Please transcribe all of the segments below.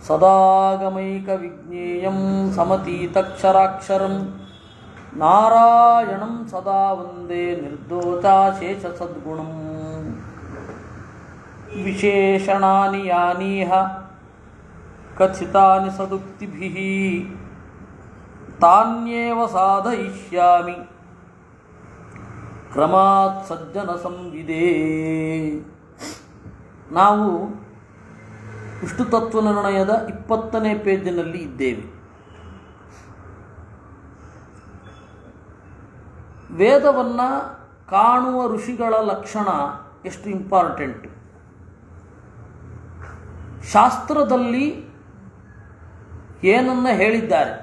ಸದಾಗಮೈಕ ವಿಜ್ಞೇಯಂ ಸಮತೀತಕ್ಷರಾಕ್ಷರಂ ನಾರಾಯಣಂ ಸದಾ ವಂದೇ ನಿರ್ದೋಚಾಶೇಷ ಸದ್ಗುಣಂ ವಿಶೇಷಣಾನಿ ಯಾನೀಹ ಕಥಿತಾನಿ ಸದುಕ್ತಿಭಿಃ ತಾನ್ಯೇವ ಸಾಧಯಿಷ್ಯಾಮಿ ಕ್ರಮಾತ್ ಸಜ್ಜನ ಸಂವಿದೆ ನಾವು ವಿಷ್ಣು ತತ್ವ ನಿರ್ಣಯದ ಇಪ್ಪತ್ತನೇ ಪೇಜಿನಲ್ಲಿ ಇದ್ದೇವೆ ವೇದವನ್ನು ಕಾಣುವ ಋಷಿಗಳ ಲಕ್ಷಣ ಎಷ್ಟು ಇಂಪಾರ್ಟೆಂಟ್ ಶಾಸ್ತ್ರದಲ್ಲಿ ಏನನ್ನ ಹೇಳಿದ್ದಾರೆ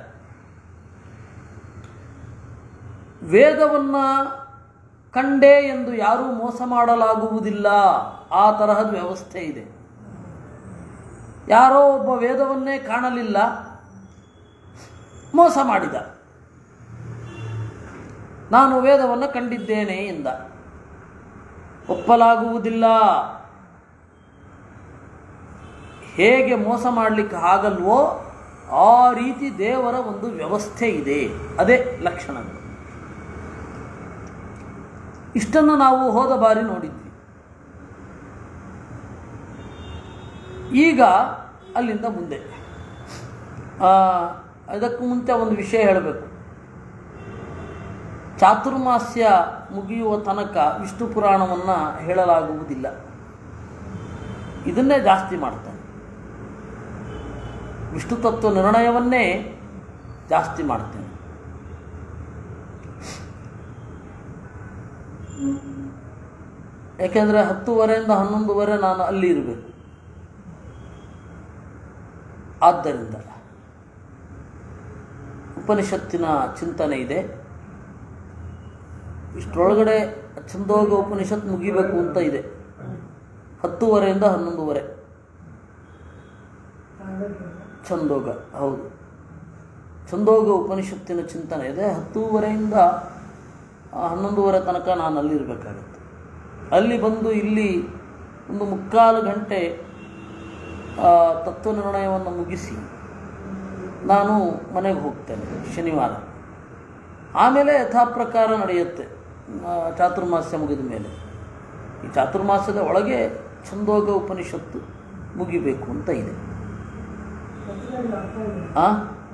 ವೇದವನ್ನು ಕಂಡೆ ಎಂದು ಯಾರೂ ಮೋಸ ಮಾಡಲಾಗುವುದಿಲ್ಲ ಆ ತರಹದ ವ್ಯವಸ್ಥೆ ಇದೆ ಯಾರೋ ಒಬ್ಬ ವೇದವನ್ನೇ ಕಾಣಲಿಲ್ಲ ಮೋಸ ಮಾಡಿದ ನಾನು ವೇದವನ್ನು ಕಂಡಿದ್ದೇನೆ ಎಂದ ಒಪ್ಪಲಾಗುವುದಿಲ್ಲ ಹೇಗೆ ಮೋಸ ಮಾಡಲಿಕ್ಕೆ ಆಗಲ್ವೋ ಆ ರೀತಿ ದೇವರ ಒಂದು ವ್ಯವಸ್ಥೆ ಇದೆ ಅದೇ ಲಕ್ಷಣಗಳು ಇಷ್ಟನ್ನು ನಾವು ಹೋದ ಬಾರಿ ನೋಡಿದ್ವಿ ಈಗ ಅಲ್ಲಿಂದ ಮುಂದೆ ಅದಕ್ಕೂ ಮುಂಚೆ ಒಂದು ವಿಷಯ ಹೇಳಬೇಕು ಚಾತುರ್ಮಾಸ್ಯ ಮುಗಿಯುವ ತನಕ ವಿಷ್ಣು ಪುರಾಣವನ್ನು ಹೇಳಲಾಗುವುದಿಲ್ಲ ಇದನ್ನೇ ಜಾಸ್ತಿ ಮಾಡ್ತಾನೆ ವಿಷ್ಣು ತತ್ವ ನಿರ್ಣಯವನ್ನೇ ಜಾಸ್ತಿ ಮಾಡ್ತೇನೆ ಯಾಕೆಂದರೆ ಹತ್ತುವರೆಯಿಂದ ಹನ್ನೊಂದುವರೆ ನಾನು ಅಲ್ಲಿ ಇರಬೇಕು ಆದ್ದರಿಂದ ಉಪನಿಷತ್ತಿನ ಚಿಂತನೆ ಇದೆ ಇಷ್ಟರೊಳಗಡೆ ಚಂದೋಗ ಉಪನಿಷತ್ ಮುಗಿಬೇಕು ಅಂತ ಇದೆ ಹತ್ತುವರೆಯಿಂದ ಹನ್ನೊಂದುವರೆ ಚಂದೋಗ ಹೌದು ಚಂದೋಗ ಉಪನಿಷತ್ತಿನ ಚಿಂತನೆ ಇದೆ ಹತ್ತೂವರೆಯಿಂದ ಹನ್ನೊಂದುವರೆ ತನಕ ನಾನು ಅಲ್ಲಿರಬೇಕಾಗತ್ತೆ ಅಲ್ಲಿ ಬಂದು ಇಲ್ಲಿ ಒಂದು ಮುಕ್ಕಾಲು ಗಂಟೆ ತತ್ವ ನಿರ್ಣಯವನ್ನು ಮುಗಿಸಿ ನಾನು ಮನೆಗೆ ಹೋಗ್ತೇನೆ ಶನಿವಾರ ಆಮೇಲೆ ಯಥಾಪ್ರಕಾರ ನಡೆಯುತ್ತೆ ಚಾತುರ್ಮಾಸ್ಯ ಮುಗಿದ ಮೇಲೆ ಈ ಚಾತುರ್ಮಾಸ್ಯದ ಒಳಗೆ ಛಂದೋಗ ಉಪನಿಷತ್ತು ಮುಗಿಬೇಕು ಅಂತ ಇದೆ ಆ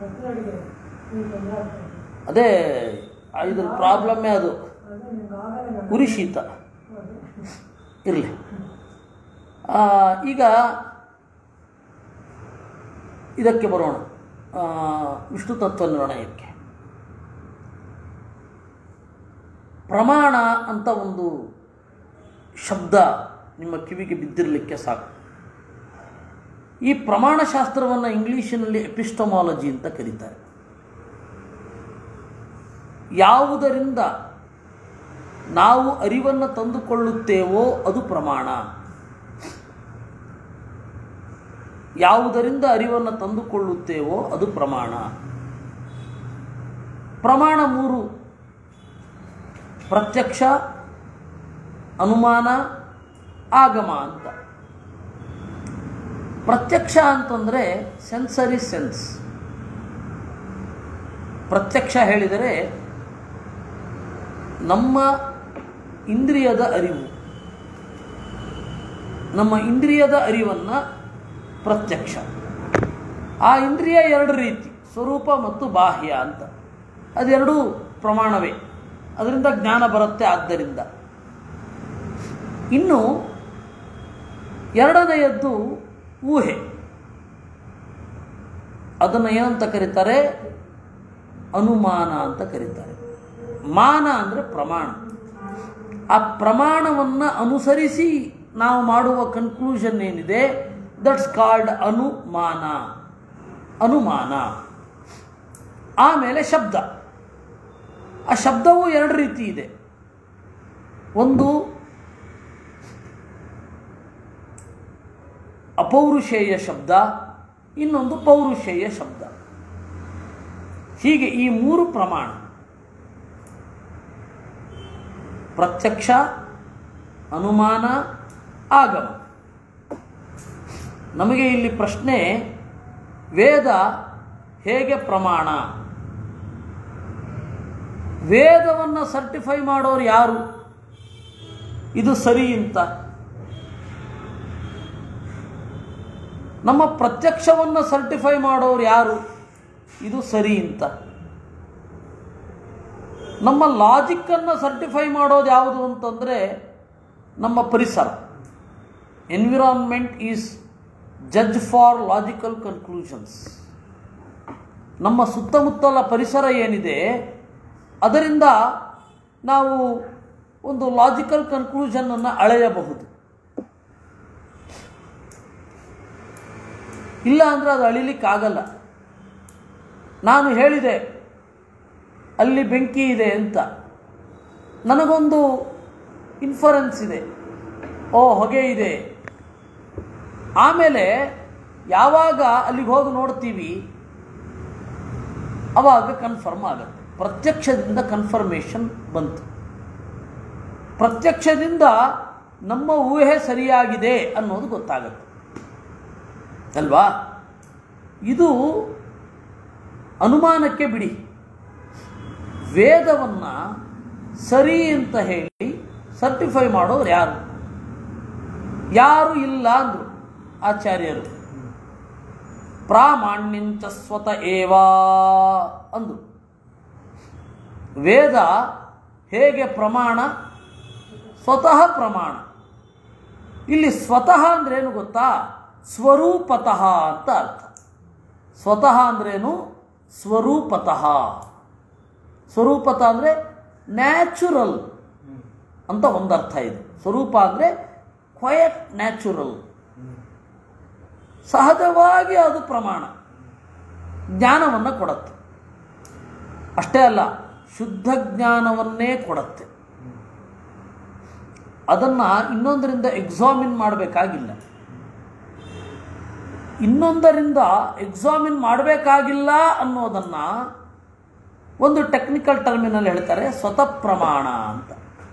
ಅದೇ ಇದ್ರ ಪ್ರಾಬ್ಲಮ್ಮೇ ಅದು ಉರಿ ಶೀತ ಇರಲಿ ಈಗ ಇದಕ್ಕೆ ಬರೋಣ ವಿಷ್ಣು ತತ್ವ ನಿರ್ಣಯಕ್ಕೆ ಪ್ರಮಾಣ ಅಂತ ಒಂದು ಶಬ್ದ ನಿಮ್ಮ ಕಿವಿಗೆ ಬಿದ್ದಿರಲಿಕ್ಕೆ ಸಾಕು ಈ ಪ್ರಮಾಣಶಾಸ್ತ್ರವನ್ನು ಇಂಗ್ಲೀಷಿನಲ್ಲಿ ಎಪಿಸ್ಟಮಾಲಜಿ ಅಂತ ಕರೀತಾರೆ ಯಾವುದರಿಂದ ನಾವು ಅರಿವನ್ನು ತಂದುಕೊಳ್ಳುತ್ತೇವೋ ಅದು ಪ್ರಮಾಣ ಯಾವುದರಿಂದ ಅರಿವನ್ನು ತಂದುಕೊಳ್ಳುತ್ತೇವೋ ಅದು ಪ್ರಮಾಣ ಪ್ರಮಾಣ ಮೂರು ಪ್ರತ್ಯಕ್ಷ ಅನುಮಾನ ಆಗಮ ಅಂತ ಪ್ರತ್ಯಕ್ಷ ಅಂತಂದರೆ ಸೆನ್ಸರಿ ಸೆನ್ಸ್ ಪ್ರತ್ಯಕ್ಷ ಹೇಳಿದರೆ ನಮ್ಮ ಇಂದ್ರಿಯದ ಅರಿವು ನಮ್ಮ ಇಂದ್ರಿಯದ ಅರಿವನ್ನು ಪ್ರತ್ಯಕ್ಷ ಆ ಇಂದ್ರಿಯ ಎರಡು ರೀತಿ ಸ್ವರೂಪ ಮತ್ತು ಬಾಹ್ಯ ಅಂತ ಅದೆರಡೂ ಪ್ರಮಾಣವೇ ಅದರಿಂದ ಜ್ಞಾನ ಬರುತ್ತೆ ಆದ್ದರಿಂದ ಇನ್ನು ಎರಡನೆಯದ್ದು ಊಹೆ ಅದನ್ನು ಏನಂತ ಕರೀತಾರೆ ಅನುಮಾನ ಅಂತ ಕರೀತಾರೆ ಮಾನ ಅಂದರೆ ಪ್ರಮಾಣ ಆ ಪ್ರಮಾಣವನ್ನು ಅನುಸರಿಸಿ ನಾವು ಮಾಡುವ ಕನ್ಕ್ಲೂಷನ್ ಏನಿದೆ ದಟ್ಸ್ ಕಾಲ್ಡ್ ಅನುಮಾನ ಅನುಮಾನ ಆಮೇಲೆ ಶಬ್ದ ಆ ಶಬ್ದವು ಎರಡು ರೀತಿ ಇದೆ ಒಂದು ಅಪೌರುಷೇಯ ಶಬ್ದ ಇನ್ನೊಂದು ಪೌರುಷೇಯ ಶಬ್ದ ಹೀಗೆ ಈ ಮೂರು ಪ್ರಮಾಣ ಪ್ರತ್ಯಕ್ಷ ಅನುಮಾನ ಆಗಮ ನಮಗೆ ಇಲ್ಲಿ ಪ್ರಶ್ನೆ ವೇದ ಹೇಗೆ ಪ್ರಮಾಣ ವೇದವನ್ನು ಸರ್ಟಿಫೈ ಮಾಡೋರು ಯಾರು ಇದು ಸರಿ ಅಂತ ನಮ್ಮ ಪ್ರತ್ಯಕ್ಷವನ್ನು ಸರ್ಟಿಫೈ ಮಾಡೋರು ಯಾರು ಇದು ಸರಿ ಅಂತ ನಮ್ಮ ಲಾಜಿಕ್ಕನ್ನು ಸರ್ಟಿಫೈ ಮಾಡೋದು ಯಾವುದು ಅಂತಂದರೆ ನಮ್ಮ ಪರಿಸರ environment is judge for logical conclusions ನಮ್ಮ ಸುತ್ತಮುತ್ತಲ ಪರಿಸರ ಏನಿದೆ ಅದರಿಂದ ನಾವು ಒಂದು ಲಾಜಿಕಲ್ ಕನ್ಕ್ಲೂಷನನ್ನು ಅಳೆಯಬಹುದು ಇಲ್ಲ ಅಂದರೆ ಅದು ಅಳಿಲಿಕ್ಕಾಗಲ್ಲ ನಾನು ಹೇಳಿದೆ ಅಲ್ಲಿ ಬೆಂಕಿ ಇದೆ ಅಂತ ನನಗೊಂದು ಇನ್ಫರೆನ್ಸ್ ಇದೆ ಓ ಹೊಗೆ ಇದೆ ಆಮೇಲೆ ಯಾವಾಗ ಅಲ್ಲಿಗೆ ಹೋಗಿ ನೋಡ್ತೀವಿ ಅವಾಗ ಕನ್ಫರ್ಮ್ ಆಗುತ್ತೆ ಪ್ರತ್ಯಕ್ಷದಿಂದ ಕನ್ಫರ್ಮೇಷನ್ ಬಂತು ಪ್ರತ್ಯಕ್ಷದಿಂದ ನಮ್ಮ ಊಹೆ ಸರಿಯಾಗಿದೆ ಅನ್ನೋದು ಗೊತ್ತಾಗುತ್ತೆ ಅಲ್ವಾ ಇದು ಅನುಮಾನಕ್ಕೆ ಬಿಡಿ ವೇದವನ್ನು ಸರಿ ಅಂತ ಹೇಳಿ ಸರ್ಟಿಫೈ ಮಾಡೋರು ಯಾರು ಯಾರು ಇಲ್ಲ ಅಂದರು ಆಚಾರ್ಯರು ಪ್ರಾಮಾಣ್ಯಂಚ ಸ್ವತ ಏವಾ ಅಂದರು ವೇದ ಹೇಗೆ ಪ್ರಮಾಣ ಸ್ವತಃ ಪ್ರಮಾಣ ಇಲ್ಲಿ ಸ್ವತಃ ಅಂದ್ರೇನು ಗೊತ್ತಾ ಸ್ವರೂಪತಃ ಅಂತ ಅರ್ಥ ಸ್ವತಃ ಅಂದ್ರೇನು ಸ್ವರೂಪತಃ ಸ್ವರೂಪತ ಅಂದರೆ ನ್ಯಾಚುರಲ್ ಅಂತ ಒಂದು ಅರ್ಥ ಇದೆ ಸ್ವರೂಪ ಅಂದರೆ ಕ್ವಯಟ್ ನ್ಯಾಚುರಲ್ ಸಹಜವಾಗಿ ಅದು ಪ್ರಮಾಣ ಜ್ಞಾನವನ್ನು ಕೊಡುತ್ತೆ ಅಷ್ಟೇ ಅಲ್ಲ ಶುದ್ಧ ಜ್ಞಾನವನ್ನೇ ಕೊಡುತ್ತೆ ಅದನ್ನು ಇನ್ನೊಂದರಿಂದ ಎಕ್ಸಾಮಿನ್ ಮಾಡಬೇಕಾಗಿಲ್ಲ ಇನ್ನೊಂದರಿಂದ ಎಕ್ಸಾಮಿನ್ ಮಾಡಬೇಕಾಗಿಲ್ಲ ಅನ್ನೋದನ್ನು ಒಂದು ಟೆಕ್ನಿಕಲ್ ಟರ್ಮಿನಲ್ಲಿ ಹೇಳ್ತಾರೆ ಸ್ವತಃ ಪ್ರಮಾಣ ಅಂತ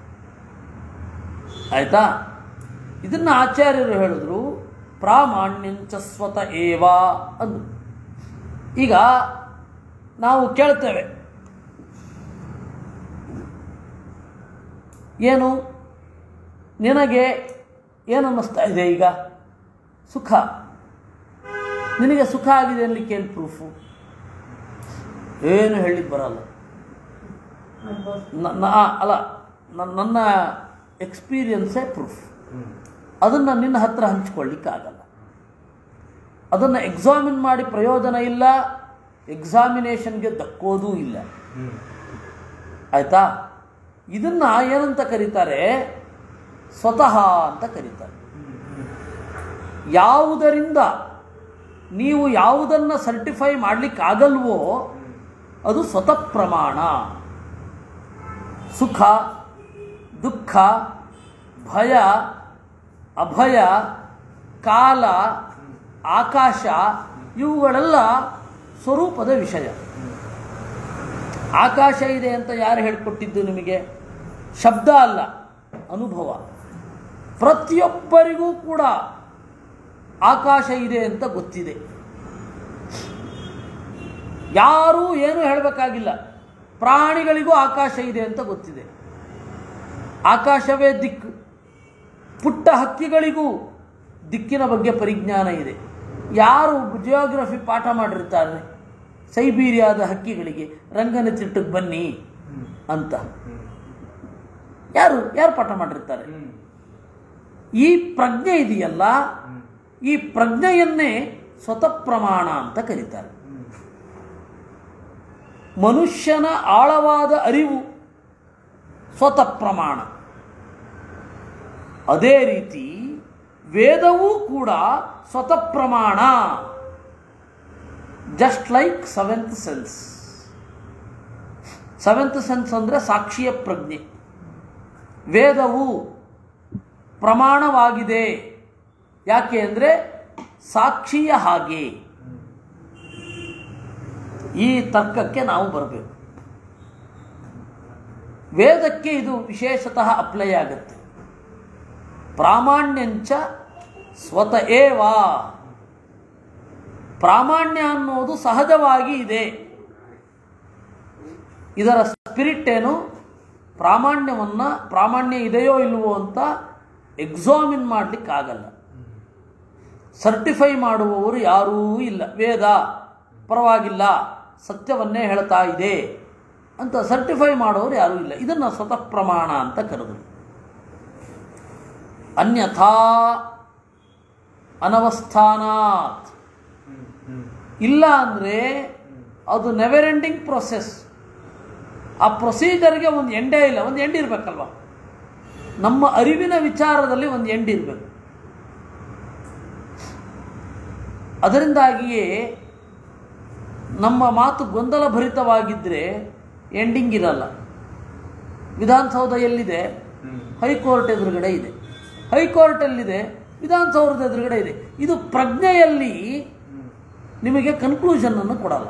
ಆಯ್ತಾ ಇದನ್ನು ಆಚಾರ್ಯರು ಹೇಳಿದ್ರು ಪ್ರಾಮಾಣ್ಯಂಚ ಸ್ವತ ಏವ ಅಂದು ಈಗ ನಾವು ಕೇಳ್ತೇವೆ ಏನು ನಿನಗೆ ಏನು ಅನ್ನಿಸ್ತಾ ಇದೆ ಈಗ ಸುಖ ನಿನಗೆ ಸುಖ ಆಗಿದೆ ಅನ್ಲಿಕ್ಕೆ ಏನು ಪ್ರೂಫು ಏನು ಹೇಳಲಿಕ್ಕೆ ಬರಲ್ಲ ನ- ನ- ಆ, ಅಲ್ಲ ನನ್ನ- ನನ್ನ ಎಕ್ಸ್ಪೀರಿಯನ್ಸೇ ಪ್ರೂಫ್ ಅದನ್ನು ನಿನ್ನ ಹತ್ರ ಹಂಚ್ಕೊಳ್ಳಿಕ್ಕೆ ಆಗಲ್ಲ ಅದನ್ನು ಎಕ್ಸಾಮಿನ್ ಮಾಡಿ ಪ್ರಯೋಜನ ಇಲ್ಲ ಎಕ್ಸಾಮಿನೇಷನ್ಗೆ ದಕ್ಕೋದೂ ಇಲ್ಲ ಆಯ್ತಾ ಇದನ್ನು ಏನಂತ ಕರೀತಾರೆ ಸ್ವತಃ ಅಂತ ಕರೀತಾರೆ ಯಾವುದರಿಂದ ನೀವು ಯಾವುದನ್ನು ಸರ್ಟಿಫೈ ಮಾಡಲಿಕ್ಕಾಗಲ್ವೋ ಅದು ಸ್ವತಃ ಪ್ರಮಾಣ ಸುಖ ದುಃಖ ಭಯ ಅಭಯ ಕಾಲ ಆಕಾಶ ಇವುಗಳೆಲ್ಲ ಸ್ವರೂಪದ ವಿಷಯ ಆಕಾಶ ಇದೆ ಅಂತ ಯಾರು ಹೇಳಿಕೊಟ್ಟಿದ್ದು ನಿಮಗೆ ಶಬ್ದ ಅಲ್ಲ ಅನುಭವ ಪ್ರತಿಯೊಬ್ಬರಿಗೂ ಕೂಡ ಆಕಾಶ ಇದೆ ಅಂತ ಗೊತ್ತಿದೆ ಯಾರೂ ಏನು ಹೇಳಬೇಕಾಗಿಲ್ಲ ಪ್ರಾಣಿಗಳಿಗೂ ಆಕಾಶ ಇದೆ ಅಂತ ಗೊತ್ತಿದೆ ಆಕಾಶವೇ ದಿಕ್ಕು ಪುಟ್ಟ ಹಕ್ಕಿಗಳಿಗೂ ದಿಕ್ಕಿನ ಬಗ್ಗೆ ಪರಿಜ್ಞಾನ ಇದೆ ಯಾರು ಜಿಯೋಗ್ರಫಿ ಪಾಠ ಮಾಡಿರ್ತಾರೆ ಸೈಬೀರಿಯಾದ ಹಕ್ಕಿಗಳಿಗೆ ರಂಗನ ತಿಟ್ಟಕ್ಕೆ ಬನ್ನಿ ಅಂತ ಯಾರು ಯಾರು ಪಾಠ ಮಾಡಿರ್ತಾರೆ ಈ ಪ್ರಜ್ಞೆ ಇದೆಯಲ್ಲ ಈ ಪ್ರಜ್ಞೆಯನ್ನೇ ಸ್ವತಃ ಪ್ರಮಾಣ ಅಂತ ಕರೀತಾರೆ ಮನುಷ್ಯನ ಆಳವಾದ ಅರಿವು ಸ್ವತಃ ಪ್ರಮಾಣ ಅದೇ ರೀತಿ ವೇದವೂ ಕೂಡ ಸ್ವತಃ ಪ್ರಮಾಣ just like seventh sense seventh sense ಅಂದರೆ ಸಾಕ್ಷಿಯ ಪ್ರಜ್ಞೆ ವೇದವು ಪ್ರಮಾಣವಾಗಿದೆ ಯಾಕೆ ಅಂದರೆ ಸಾಕ್ಷಿಯ ಹಾಗೆ ಈ ತರ್ಕಕ್ಕೆ ನಾವು ಬರಬೇಕು ವೇದಕ್ಕೆ ಇದು ವಿಶೇಷತಃ ಅಪ್ಲೈ ಆಗುತ್ತೆ ಪ್ರಾಮಾಣ್ಯಂಚ ಸ್ವತ ಏವ ಪ್ರಾಮಾಣ್ಯ ಅನ್ನೋದು ಸಹಜವಾಗಿ ಇದೆ ಇದರ ಸ್ಪಿರಿಟ್ ಏನು ಪ್ರಾಮಾಣ್ಯವನ್ನು ಪ್ರಾಮಾಣ್ಯ ಇದೆಯೋ ಇಲ್ವೋ ಅಂತ ಎಕ್ಸಾಮಿನ್ ಮಾಡಲಿಕ್ಕಾಗಲ್ಲ ಸರ್ಟಿಫೈ ಮಾಡುವವರು ಯಾರೂ ಇಲ್ಲ ವೇದ ಪರವಾಗಿಲ್ಲ ಸತ್ಯವನ್ನೇ ಹೇಳ್ತಾ ಇದೆ ಅಂತ ಸರ್ಟಿಫೈ ಮಾಡೋರು ಯಾರೂ ಇಲ್ಲ ಇದನ್ನು ಸ್ವತಃ ಪ್ರಮಾಣ ಅಂತ ಕರೆದರು ಅನ್ಯಥಾ ಅನವಸ್ಥಾನಾತ್ ಹ್ಮ್ ಹ್ಮ್ ಇಲ್ಲ ಅಂದರೆ ಅದು ನೆವರ್ ಎಂಡಿಂಗ್ ಪ್ರೊಸೆಸ್ ಆ ಪ್ರೊಸೀಜರ್ಗೆ ಒಂದು ಎಂಡೇ ಇಲ್ಲ ಒಂದು ಎಂಡ್ ಇರಬೇಕಲ್ವ ನಮ್ಮ ಅರಿವಿನ ವಿಚಾರದಲ್ಲಿ ಒಂದು ಎಂಡ್ ಇರಬೇಕು ಅದರಿಂದಾಗಿಯೇ ನಮ್ಮ ಮಾತು ಗೊಂದಲಭರಿತವಾಗಿದ್ದರೆ ಎಂಡಿಂಗ್ ಇರಲ್ಲ ವಿಧಾನಸೌಧ ಎಲ್ಲಿದೆ ಹ್ಮ್ ಹೈಕೋರ್ಟ್ ಎದುರುಗಡೆ ಇದೆ ಹೈಕೋರ್ಟ್ ಎಲ್ಲಿದೆ ವಿಧಾನಸೌಧದ ಎದುರುಗಡೆ ಇದೆ ಇದು ಪ್ರಜ್ಞೆಯಲ್ಲಿ ಹ್ಮ್ ನಿಮಗೆ ಕನ್ಕ್ಲೂಷನ್ ಅನ್ನು ಕೊಡಲ್ಲ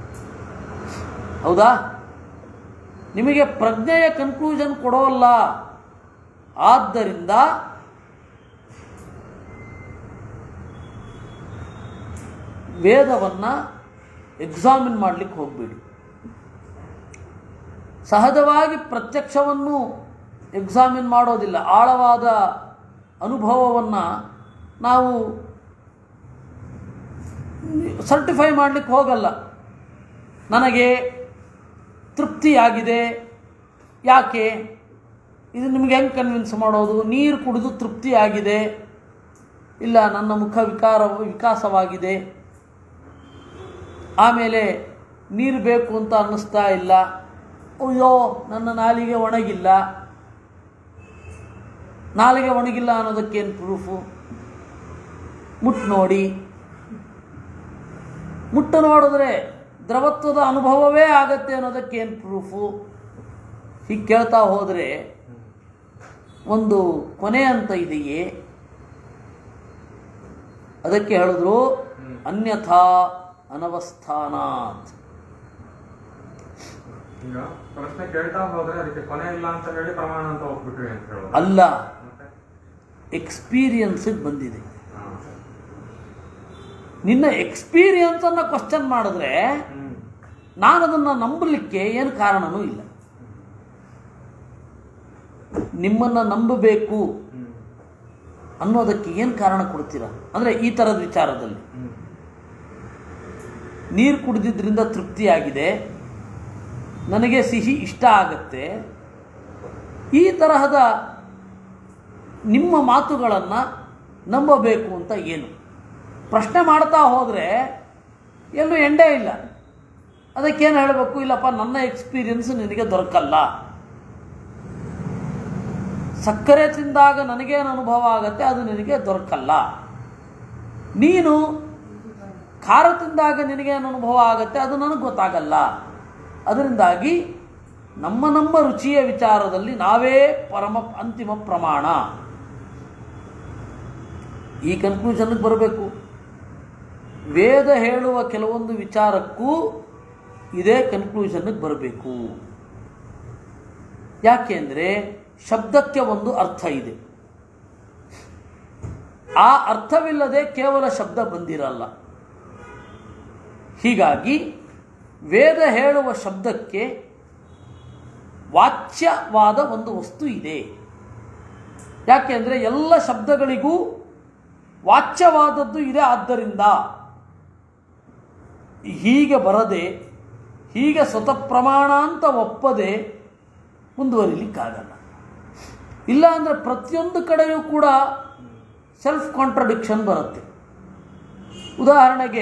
ಹೌದಾ ನಿಮಗೆ ಪ್ರಜ್ಞೆಯ ಕನ್ಕ್ಲೂಷನ್ ಕೊಡೋಲ್ಲ ಆದ್ದರಿಂದ ವೇದವನ್ನು ಎಕ್ಸಾಮಿನ್ ಮಾಡಲಿಕ್ಕೆ ಹೋಗಬೇಡಿ ಸಹಜವಾಗಿ ಪ್ರತ್ಯಕ್ಷವನ್ನು ಎಕ್ಸಾಮಿನ್ ಮಾಡೋದಿಲ್ಲ ಆಳವಾದ ಅನುಭವವನ್ನು ನಾವು ಸರ್ಟಿಫೈ ಮಾಡಲಿಕ್ಕೆ ಹೋಗಲ್ಲ ನನಗೆ ತೃಪ್ತಿಯಾಗಿದೆ ಯಾಕೆ ಇದು ನಿಮಗೆ ಹೆಂಗೆ ಕನ್ವಿನ್ಸ್ ಮಾಡೋದು ನೀರು ಕುಡಿದು ತೃಪ್ತಿಯಾಗಿದೆ ಇಲ್ಲ ನನ್ನ ಮುಖ ವಿಕಾರ ವಿಕಾಸವಾಗಿದೆ ಆಮೇಲೆ ನೀರು ಬೇಕು ಅಂತ ಅನ್ನಿಸ್ತಾ ಇಲ್ಲ ಅಯ್ಯೋ ನನ್ನ ನಾಲಿಗೆ ಒಣಗಿಲ್ಲ ನಾಲಿಗೆ ಒಣಗಿಲ್ಲ ಅನ್ನೋದಕ್ಕೇನು ಪ್ರೂಫು ಮುಟ್ಟು ನೋಡಿ ಮುಟ್ಟು ನೋಡಿದ್ರೆ ದ್ರವತ್ವದ ಅನುಭವವೇ ಆಗತ್ತೆ ಅನ್ನೋದಕ್ಕೇನು ಪ್ರೂಫು ಹೀಗೆ ಕೇಳ್ತಾ ಹೋದರೆ ಒಂದು ಕೊನೆ ಅಂತ ಇದೆಯೇ ಅದಕ್ಕೆ ಹೇಳಿದ್ರು ಅನ್ಯಥಾ ಅನವಸ್ಥಾನಾತ್ ಈಗ ಪ್ರಶ್ನೆ ಕೇಳ್ತಾ ಹೋದ್ರೆ ಅದಕ್ಕೆ ಕೊನೆ ಇಲ್ಲ ಅಂತ ಹೇಳಿ ಪ್ರಮಾಣ ಅಂತ ಹೋಗ್ಬಿಟ್ವಿ ಅಂತ ಹೇಳೋದು ಅಲ್ಲ ಮತ್ತೆ ಎಕ್ಸ್ಪೀರಿಯನ್ಸಿಗೆ ಬಂದಿದೆ ಹಾ. ನಿನ್ನ ಎಕ್ಸ್ಪೀರಿಯನ್ಸನ್ನು ಕ್ವಶನ್ ಮಾಡಿದ್ರೆ ಹ್ಮ್ ನಾನು ಅದನ್ನು ನಂಬಲಿಕ್ಕೆ ಏನು ಕಾರಣನೂ ಇಲ್ಲ ನಿಮ್ಮನ್ನು ನಂಬಬೇಕು ಹ್ಮ್ ಅನ್ನೋದಕ್ಕೆ ಏನು ಕಾರಣ ಕೊಡ್ತೀರಾ ಅಂದರೆ ಈ ಥರದ ವಿಚಾರದಲ್ಲಿ ಹ್ಮ್ ನೀರು ಕುಡಿದಿದ್ದರಿಂದ ತೃಪ್ತಿಯಾಗಿದೆ ನನಗೆ ಸಿಹಿ ಇಷ್ಟ ಆಗತ್ತೆ ಈ ತರಹದ ನಿಮ್ಮ ಮಾತುಗಳನ್ನು ನಂಬಬೇಕು ಅಂತ ಏನು ಪ್ರಶ್ನೆ ಮಾಡ್ತಾ ಹೋದರೆ ಎಲ್ಲೂ ಎಂಡೇ ಇಲ್ಲ ಅದಕ್ಕೇನು ಹೇಳಬೇಕು ಇಲ್ಲಪ್ಪ ನನ್ನ ಎಕ್ಸ್ಪೀರಿಯನ್ಸ್ ನಿನಗೆ ದೊರಕಲ್ಲ ಸಕ್ಕರೆ ತಿಂದಾಗ ನನಗೇನು ಅನುಭವ ಆಗತ್ತೆ ಅದು ನಿನಗೆ ದೊರಕಲ್ಲ ನೀನು ಖಾರ ತಿಂದಾಗ ನಿನಗೇನು ಅನುಭವ ಆಗತ್ತೆ ಅದು ನನಗೆ ಗೊತ್ತಾಗಲ್ಲ ಅದರಿಂದಾಗಿ ನಮ್ಮ ನಮ್ಮ ರುಚಿಯ ವಿಚಾರದಲ್ಲಿ ನಾವೇ ಪರಮ ಅಂತಿಮ ಪ್ರಮಾಣ ಈ ಕನ್ಕ್ಲೂಷನ್ಗೆ ಬರಬೇಕು ವೇದ ಹೇಳುವ ಕೆಲವೊಂದು ವಿಚಾರಕ್ಕೂ ಇದೇ ಕನ್ಕ್ಲೂಷನ್ಗೆ ಬರಬೇಕು ಯಾಕೆಂದರೆ ಶಬ್ದಕ್ಕೆ ಒಂದು ಅರ್ಥ ಇದೆ ಆ ಅರ್ಥವಿಲ್ಲದೆ ಕೇವಲ ಶಬ್ದ ಬಂದಿರಲ್ಲ ಹೀಗಾಗಿ ವೇದ ಹೇಳುವ ಶಬ್ದಕ್ಕೆ ವಾಚ್ಯವಾದ ಒಂದು ವಸ್ತು ಇದೆ ಯಾಕೆಂದರೆ ಎಲ್ಲ ಶಬ್ದಗಳಿಗೂ ವಾಚ್ಯವಾದದ್ದು ಇದೆ ಆದ್ದರಿಂದ ಹೀಗೆ ಬರದೆ ಹೀಗೆ ಸ್ವತಃ ಪ್ರಮಾಣ ಅಂತ ಒಪ್ಪದೆ ಮುಂದುವರಿಲಿಕ್ಕಾಗಲ್ಲ ಇಲ್ಲ ಅಂದರೆ ಪ್ರತಿಯೊಂದು ಕಡೆಯೂ ಕೂಡ ಸೆಲ್ಫ್ ಕಾಂಟ್ರಡಿಕ್ಷನ್ ಬರುತ್ತೆ ಉದಾಹರಣೆಗೆ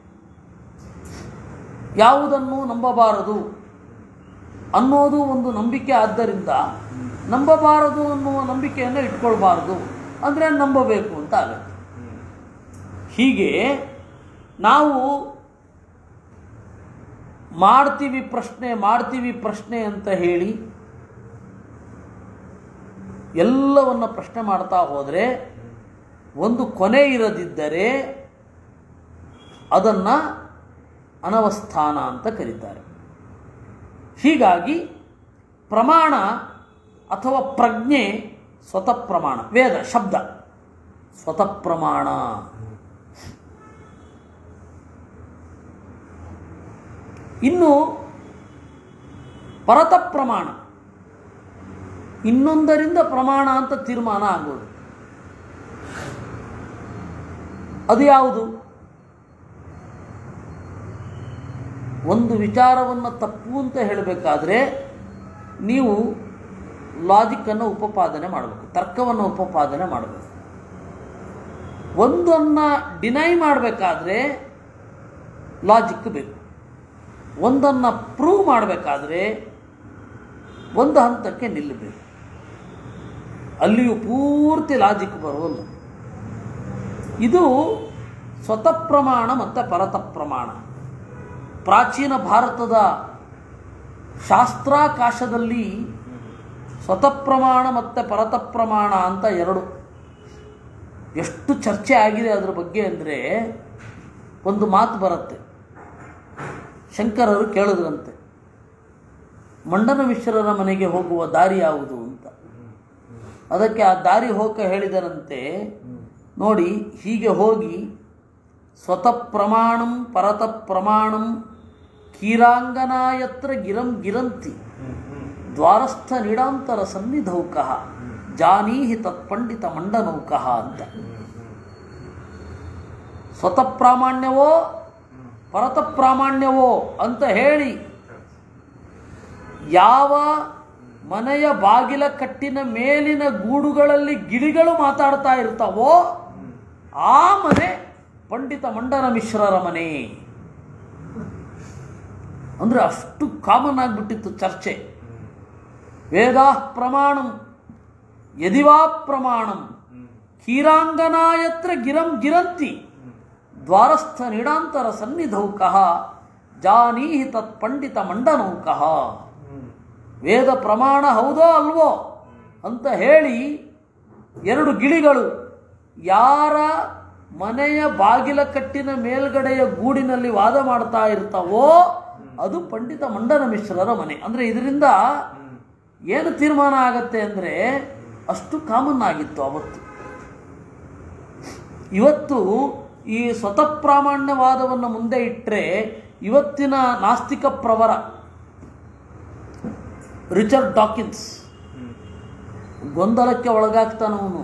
ಯಾವುದನ್ನು ನಂಬಬಾರದು ಅನ್ನೋದು ಒಂದು ನಂಬಿಕೆ ಆದ್ದರಿಂದ ನಂಬಬಾರದು ಅನ್ನುವ ನಂಬಿಕೆಯನ್ನು ಇಟ್ಕೊಳ್ಬಾರದು ಅಂದರೆ ನಂಬಬೇಕು ಅಂತ ಆಗುತ್ತೆ ಹ್ಮ್ ಹೀಗೆ ನಾವು ಮಾಡ್ತೀವಿ ಪ್ರಶ್ನೆ ಮಾಡ್ತೀವಿ ಪ್ರಶ್ನೆ ಅಂತ ಹೇಳಿ ಎಲ್ಲವನ್ನ ಪ್ರಶ್ನೆ ಮಾಡ್ತಾ ಹೋದರೆ ಒಂದು ಕೊನೆ ಇರದಿದ್ದರೆ ಅದನ್ನು ಅನವಸ್ಥಾನ ಅಂತ ಕರೀತಾರೆ ಹೀಗಾಗಿ ಪ್ರಮಾಣ ಅಥವಾ ಪ್ರಜ್ಞೆ ಸ್ವತಃ ಪ್ರಮಾಣ ವೇದ ಶಬ್ದ ಸ್ವತಃ ಪ್ರಮಾಣ ಇನ್ನು ಪರತ ಪ್ರಮಾಣ ಇನ್ನೊಂದರಿಂದ ಪ್ರಮಾಣ ಅಂತ ತೀರ್ಮಾನ ಆಗೋದು ಅದು ಯಾವುದು ಒಂದು ವಿಚಾರವನ್ನು ತಪ್ಪು ಅಂತ ಹೇಳಬೇಕಾದ್ರೆ ನೀವು ಲಾಜಿಕ್ಕನ್ನು ಉಪಪಾದನೆ ಮಾಡಬೇಕು ತರ್ಕವನ್ನು ಉಪಪಾದನೆ ಮಾಡಬೇಕು ಒಂದನ್ನು ಡಿನೈ ಮಾಡಬೇಕಾದ್ರೆ ಲಾಜಿಕ್ ಬೇಕು ಒಂದನ್ನು ಪ್ರೂವ್ ಮಾಡಬೇಕಾದ್ರೆ ಒಂದು ಹಂತಕ್ಕೆ ನಿಲ್ಲಬೇಕು ಅಲ್ಲಿಯೂ ಪೂರ್ತಿ ಲಾಜಿಕ್ ಬರೋಲ್ಲ ಇದು ಸ್ವತಃ ಪ್ರಮಾಣ ಮತ್ತು ಪರತ ಪ್ರಮಾಣ ಪ್ರಾಚೀನ ಭಾರತದ ಶಾಸ್ತ್ರಾಕಾಶದಲ್ಲಿ ಸ್ವತಃ ಪ್ರಮಾಣ ಮತ್ತು ಪರತ ಪ್ರಮಾಣ ಅಂತ ಎರಡು ಎಷ್ಟು ಚರ್ಚೆ ಆಗಿದೆ ಅದರ ಬಗ್ಗೆ ಅಂದರೆ ಒಂದು ಮಾತು ಬರುತ್ತೆ ಶಂಕರರು ಕೇಳಿದ್ರಂತೆ ಮಂಡನ ಮಿಶ್ರರ ಮನೆಗೆ ಹೋಗುವ ದಾರಿ ಯಾವುದು ಅಂತ ಅದಕ್ಕೆ ಆ ದಾರಿ ಹೋಗ ಹೇಳಿದರಂತೆ ನೋಡಿ ಹೀಗೆ ಹೋಗಿ ಸ್ವತಃ ಪ್ರಮಾಣಂ ಪರತ ಪ್ರಮಾಣಂ ಕೀರಾಂಗನಾಯತ್ರ ಗಿರಂ ಗಿರಂತಿ ದ್ವಾರಸ್ಥ ನೀಡಾಂತರ ಸನ್ನಿಧೌಕಃ ಜಾನೀಹಿ ತತ್ಪಂಡಿತ ಮಂಡನೌಕಃ ಅಂತ ಸ್ವತಃ ಪ್ರಾಮಾಣ್ಯವೋ ಪರತ ಪ್ರಾಮಾಣ್ಯವೋ ಅಂತ ಹೇಳಿ ಯಾವ ಮನೆಯ ಬಾಗಿಲ ಕಟ್ಟಿನ ಮೇಲಿನ ಗೂಡುಗಳಲ್ಲಿ ಗಿಳಿಗಳು ಮಾತಾಡ್ತಾ ಇರ್ತಾವೋ ಆ ಮನೆ ಪಂಡಿತ ಮಂಡನ ಮಿಶ್ರರ ಮನೆ ಅಂದ್ರೆ ಅಷ್ಟು ಕಾಮನ್ ಆಗಿಬಿಟ್ಟಿತ್ತು ಚರ್ಚೆ ವೇದಾ ಪ್ರಮಾಣಂ ಯದಿವಾ ಪ್ರಮಾಣಂ ಕೀರಾಂಗನಾಯತ್ರ ಗಿರಂ ಗಿರಂತಿ ದ್ವಾರಸ್ಥ ನೀಡಾಂತರ ಸನ್ನಿಧೌಕಃ ಜಾನೀಹಿ ತತ್ ಪಂಡಿತ ಮಂಡನೌಕಃ ವೇದ ಪ್ರಮಾಣ ಹೌದೋ ಅಲ್ವೋ ಅಂತ ಹೇಳಿ ಎರಡು ಗಿಳಿಗಳು ಯಾರ ಮನೆಯ ಬಾಗಿಲ ಕಟ್ಟಿನ ಮೇಲ್ಗಡೆಯ ಗೂಡಿನಲ್ಲಿ ವಾದ ಮಾಡ್ತಾ ಇರ್ತಾವೋ ಅದು ಪಂಡಿತ ಮಂಡನ ಮಿಶ್ರರ ಮನೆ ಅಂದರೆ ಇದರಿಂದ ಏನು ತೀರ್ಮಾನ ಆಗತ್ತೆ ಅಂದರೆ ಅಷ್ಟು ಕಾಮನ್ ಆಗಿತ್ತು ಅವತ್ತು ಇವತ್ತು ಈ ಸ್ವತಃ ಪ್ರಾಮಾಣ್ಯವಾದವನ್ನು ಮುಂದೆ ಇಟ್ಟರೆ ಇವತ್ತಿನ ನಾಸ್ತಿಕ ಪ್ರವರ ರಿಚರ್ಡ್ ಡಾಕಿನ್ಸ್ ಗೊಂದಲಕ್ಕೆ ಒಳಗಾಗ್ತಾನವನು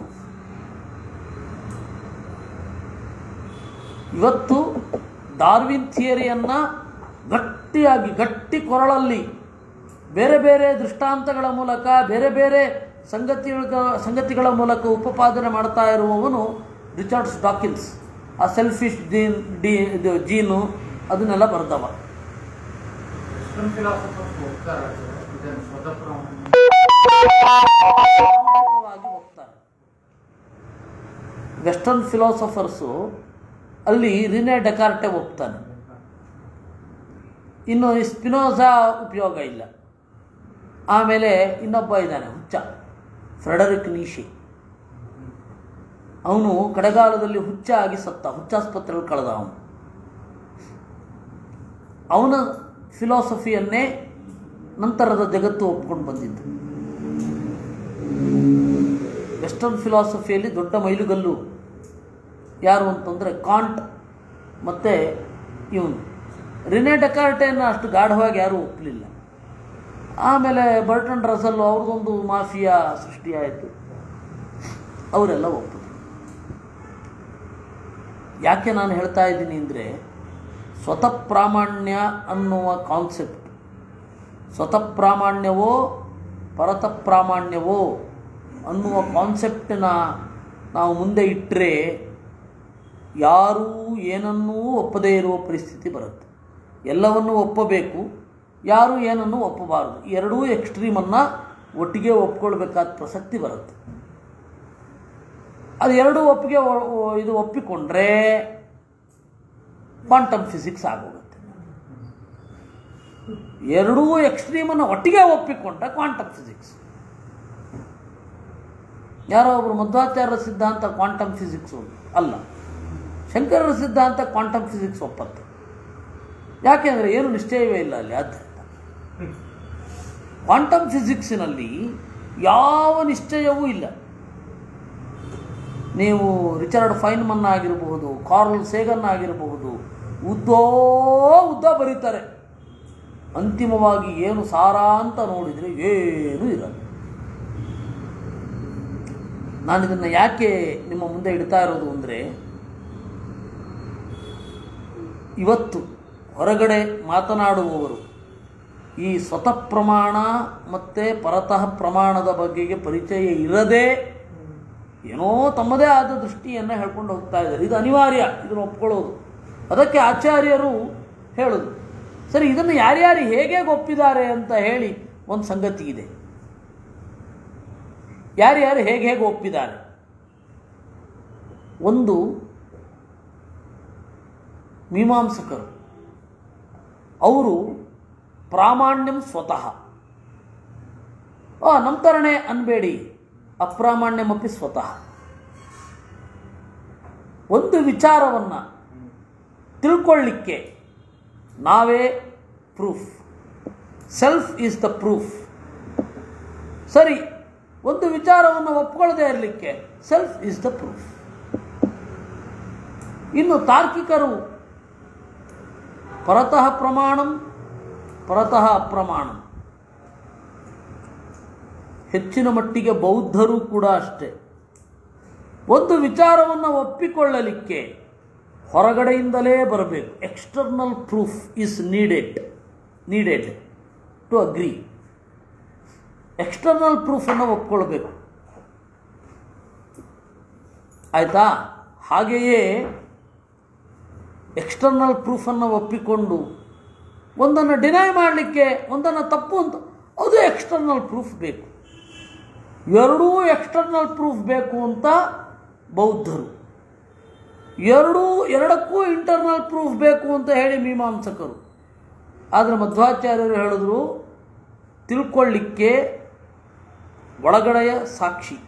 ಇವತ್ತು ಡಾರ್ವಿನ್ ಥಿಯರಿಯನ್ನು ಗಟ್ಟಿಯಾಗಿ ಗಟ್ಟಿ ಕೊರಳಲ್ಲಿ ಬೇರೆ ಬೇರೆ ದೃಷ್ಟಾಂತಗಳ ಮೂಲಕ ಬೇರೆ ಬೇರೆ ಸಂಗತಿಗಳ ಸಂಗತಿಗಳ ಮೂಲಕ ಉಪಪಾದನೆ ಮಾಡ್ತಾ ಇರುವವನು ರಿಚರ್ಡ್ಸ್ ಡಾಕಿನ್ಸ್ ಆ ಸೆಲ್ಫಿಶ್ ಜೀನ್ ಡಿ ಇದು ಜೀನು ಅದನ್ನೆಲ್ಲ ಬರ್ದವ ಫಿಲಾಸಫರ್ಸ್ ಹೋಗ್ತಾರೆ ಇದನ್ನು ಸ್ವತಂತ್ರ ಪ್ರಾಮಾಣಿಕವಾಗಿ ಹೋಗ್ತಾರೆ ವೆಸ್ಟರ್ನ್ ಫಿಲಾಸಫರ್ಸು ಅಲ್ಲಿ ರಿನೆ ಡೆಕಾರ್ಟೆ ಹೋಗ್ತಾನೆ ಇನ್ನು ಈ ಸ್ಪಿನೋಸಾ ಉಪಯೋಗ ಇಲ್ಲ ಆಮೇಲೆ ಇನ್ನೊಬ್ಬ ಇದ್ದಾನೆ ಹುಚ್ಚ ಫ್ರೆಡರಿಕ್ ನೀಶಿ ಅವನು ಕಡೆಗಾಲದಲ್ಲಿ ಹುಚ್ಚ ಆಗಿ ಸತ್ತ ಹುಚ್ಚಾಸ್ಪತ್ರೆಯಲ್ಲಿ ಕಳೆದ ಅವನು ಅವನ ಫಿಲಾಸಫಿಯನ್ನೇ ನಂತರದ ಜಗತ್ತು ಒಪ್ಕೊಂಡು ಬಂದಿದ್ದು ವೆಸ್ಟರ್ನ್ ಫಿಲಾಸಫಿಯಲ್ಲಿ ದೊಡ್ಡ ಮೈಲುಗಲ್ಲು ಯಾರು ಅಂತಂದರೆ ಕಾಂಟ್ ಮತ್ತು ಇವನು ರಿನೆ ಡೆಕಾರ್ಟೆಯನ್ನು ಅಷ್ಟು ಗಾಢವಾಗಿ ಯಾರೂ ಒಪ್ಪಲಿಲ್ಲ ಆಮೇಲೆ ಬರ್ಟನ್ ರಸಲ್ ಅವ್ರದ್ದೊಂದು ಮಾಫಿಯಾ ಸೃಷ್ಟಿಯಾಯಿತು ಅವರೆಲ್ಲ ಒಪ್ಪಿದ್ರು ಯಾಕೆ ನಾನು ಹೇಳ್ತಾ ಇದ್ದೀನಿ ಅಂದರೆ ಸ್ವತಃ ಪ್ರಾಮಾಣ್ಯ ಅನ್ನುವ ಕಾನ್ಸೆಪ್ಟ್ ಸ್ವತಃ ಪ್ರಾಮಾಣ್ಯವೋ ಪರತ ಪ್ರಾಮಾಣ್ಯವೋ ಅನ್ನುವ ಕಾನ್ಸೆಪ್ಟನ್ನ ನಾವು ಮುಂದೆ ಇಟ್ಟರೆ ಯಾರೂ ಏನನ್ನೂ ಒಪ್ಪದೇ ಇರುವ ಪರಿಸ್ಥಿತಿ ಬರುತ್ತೆ ಎಲ್ಲವನ್ನೂ ಒಪ್ಪಬೇಕು ಯಾರೂ ಏನನ್ನೂ ಒಪ್ಪಬಾರದು ಈ ಎರಡೂ ಎಕ್ಸ್ಟ್ರೀಮನ್ನು ಒಟ್ಟಿಗೆ ಒಪ್ಕೊಳ್ಬೇಕಾದ ಪ್ರಸಕ್ತಿ ಬರುತ್ತೆ ಅದು ಎರಡೂ ಒಪ್ಪಿಗೆ ಒ- ಒ- ಇದು ಒಪ್ಪಿಕೊಂಡ್ರೆ ಕ್ವಾಂಟಮ್ ಫಿಸಿಕ್ಸ್ ಆಗೋಗುತ್ತೆ ಎರಡೂ ಎಕ್ಸ್ಟ್ರೀಮನ್ನು ಒಟ್ಟಿಗೆ ಒಪ್ಪಿಕೊಂಡ್ರೆ ಕ್ವಾಂಟಮ್ ಫಿಸಿಕ್ಸ್ ಯಾರೋ ಒಬ್ಬರು ಮಧ್ವಾಚಾರ್ಯರ ಸಿದ್ಧಾಂತ ಕ್ವಾಂಟಮ್ ಫಿಸಿಕ್ಸು ಅಲ್ಲ ಶಂಕರರ ಸಿದ್ಧಾಂತ ಕ್ವಾಂಟಮ್ ಫಿಸಿಕ್ಸ್ ಒಪ್ಪತ್ತೆ ಯಾಕೆಂದರೆ ಏನು ನಿಶ್ಚಯವೇ ಇಲ್ಲ ಅಲ್ಲಿ ಆದ್ದರಿಂದ ಕ್ವಾಂಟಮ್ ಫಿಸಿಕ್ಸಿನಲ್ಲಿ ಯಾವ ನಿಶ್ಚಯವೂ ಇಲ್ಲ ನೀವು ರಿಚರ್ಡ್ ಫೈನ್ಮನ್ ಆಗಿರಬಹುದು ಕಾರ್ಲ್ ಸೇಗನ್ ಆಗಿರಬಹುದು ಉದ್ದೋ ಉದ್ದ ಬರೀತಾರೆ ಅಂತಿಮವಾಗಿ ಏನು ಸಾರ ಅಂತ ನೋಡಿದರೆ ಏನೂ ಇರಲ್ಲ ನಾನು ಇದನ್ನು ಯಾಕೆ ನಿಮ್ಮ ಮುಂದೆ ಇಡ್ತಾ ಇರೋದು ಅಂದರೆ ಇವತ್ತು ಹೊರಗಡೆ ಮಾತನಾಡುವವರು ಈ ಸ್ವತಃ ಪ್ರಮಾಣ ಮತ್ತು ಪರತಃ ಪ್ರಮಾಣದ ಬಗೆಗೆ ಪರಿಚಯ ಇರದೇ ಏನೋ ತಮ್ಮದೇ ಆದ ದೃಷ್ಟಿಯನ್ನು ಹೇಳ್ಕೊಂಡು ಹೋಗ್ತಾ ಇದ್ದಾರೆ ಇದು ಅನಿವಾರ್ಯ ಇದನ್ನು ಒಪ್ಕೊಳ್ಳೋದು ಅದಕ್ಕೆ ಆಚಾರ್ಯರು ಹೇಳೋದು ಸರಿ ಇದನ್ನು ಯಾರ್ಯಾರು ಹೇಗೆ ಒಪ್ಪಿದ್ದಾರೆ ಅಂತ ಹೇಳಿ ಒಂದು ಸಂಗತಿ ಇದೆ ಯಾರ್ಯಾರು ಹೇಗೆ ಹೇಗೆ ಒಪ್ಪಿದ್ದಾರೆ ಒಂದು ಮೀಮಾಂಸಕರು ಅವರು ಪ್ರಾಮಾಣ್ಯಂ ಸ್ವತಃ ಆ ನಮ್ಮ ಥರನೇ ಅನ್ಬೇಡಿ ಅಪ್ರಾಮಾಣ್ಯಮಪಿ ಸ್ವತಃ ಒಂದು ವಿಚಾರವನ್ನು ತಿಳ್ಕೊಳ್ಳಿಕ್ಕೆ ನಾವೇ proof self is the proof ಸರಿ ಒಂದು ವಿಚಾರವನ್ನು ಒಪ್ಕೊಳ್ಳದೆ ಇರಲಿಕ್ಕೆ ಸೆಲ್ಫ್ ಈಸ್ ದ ಪ್ರೂಫ್ ಇನ್ನು ತಾರ್ಕಿಕರು ಪರತಃ ಪ್ರಮಾಣಂ ಪರತಃ ಅಪ್ರಮಾಣಂ ಹೆಚ್ಚಿನ ಮಟ್ಟಿಗೆ ಬೌದ್ಧರು ಕೂಡ ಅಷ್ಟೇ ಒಂದು ವಿಚಾರವನ್ನು ಒಪ್ಪಿಕೊಳ್ಳಲಿಕ್ಕೆ ಹೊರಗಡೆಯಿಂದಲೇ ಬರಬೇಕು external proof is needed needed to agree external ಪ್ರೂಫನ್ನು ಒಪ್ಕೊಳ್ಬೇಕು ಆಯಿತಾ ಹಾಗೆಯೇ ಎಕ್ಸ್ಟರ್ನಲ್ ಪ್ರೂಫನ್ನು ಒಪ್ಪಿಕೊಂಡು ಒಂದನ್ನು ಡಿನೈ ಮಾಡಲಿಕ್ಕೆ ಒಂದನ್ನು ತಪ್ಪು ಅಂತ ಅದು ಎಕ್ಸ್ಟರ್ನಲ್ ಪ್ರೂಫ್ ಬೇಕು ಎರಡೂ ಎಕ್ಸ್ಟರ್ನಲ್ ಪ್ರೂಫ್ ಬೇಕು ಅಂತ ಬೌದ್ಧರು ಎರಡೂ ಎರಡಕ್ಕೂ ಇಂಟರ್ನಲ್ ಪ್ರೂಫ್ ಬೇಕು ಅಂತ ಹೇಳಿ ಮೀಮಾಂಸಕರು ಆದರೆ ಮಧ್ವಾಚಾರ್ಯರು ಹೇಳಿದ್ರು ತಿಳ್ಕೊಳ್ಳಿಕ್ಕೆ ಒಳಗಡೆಯ ಸಾಕ್ಷಿ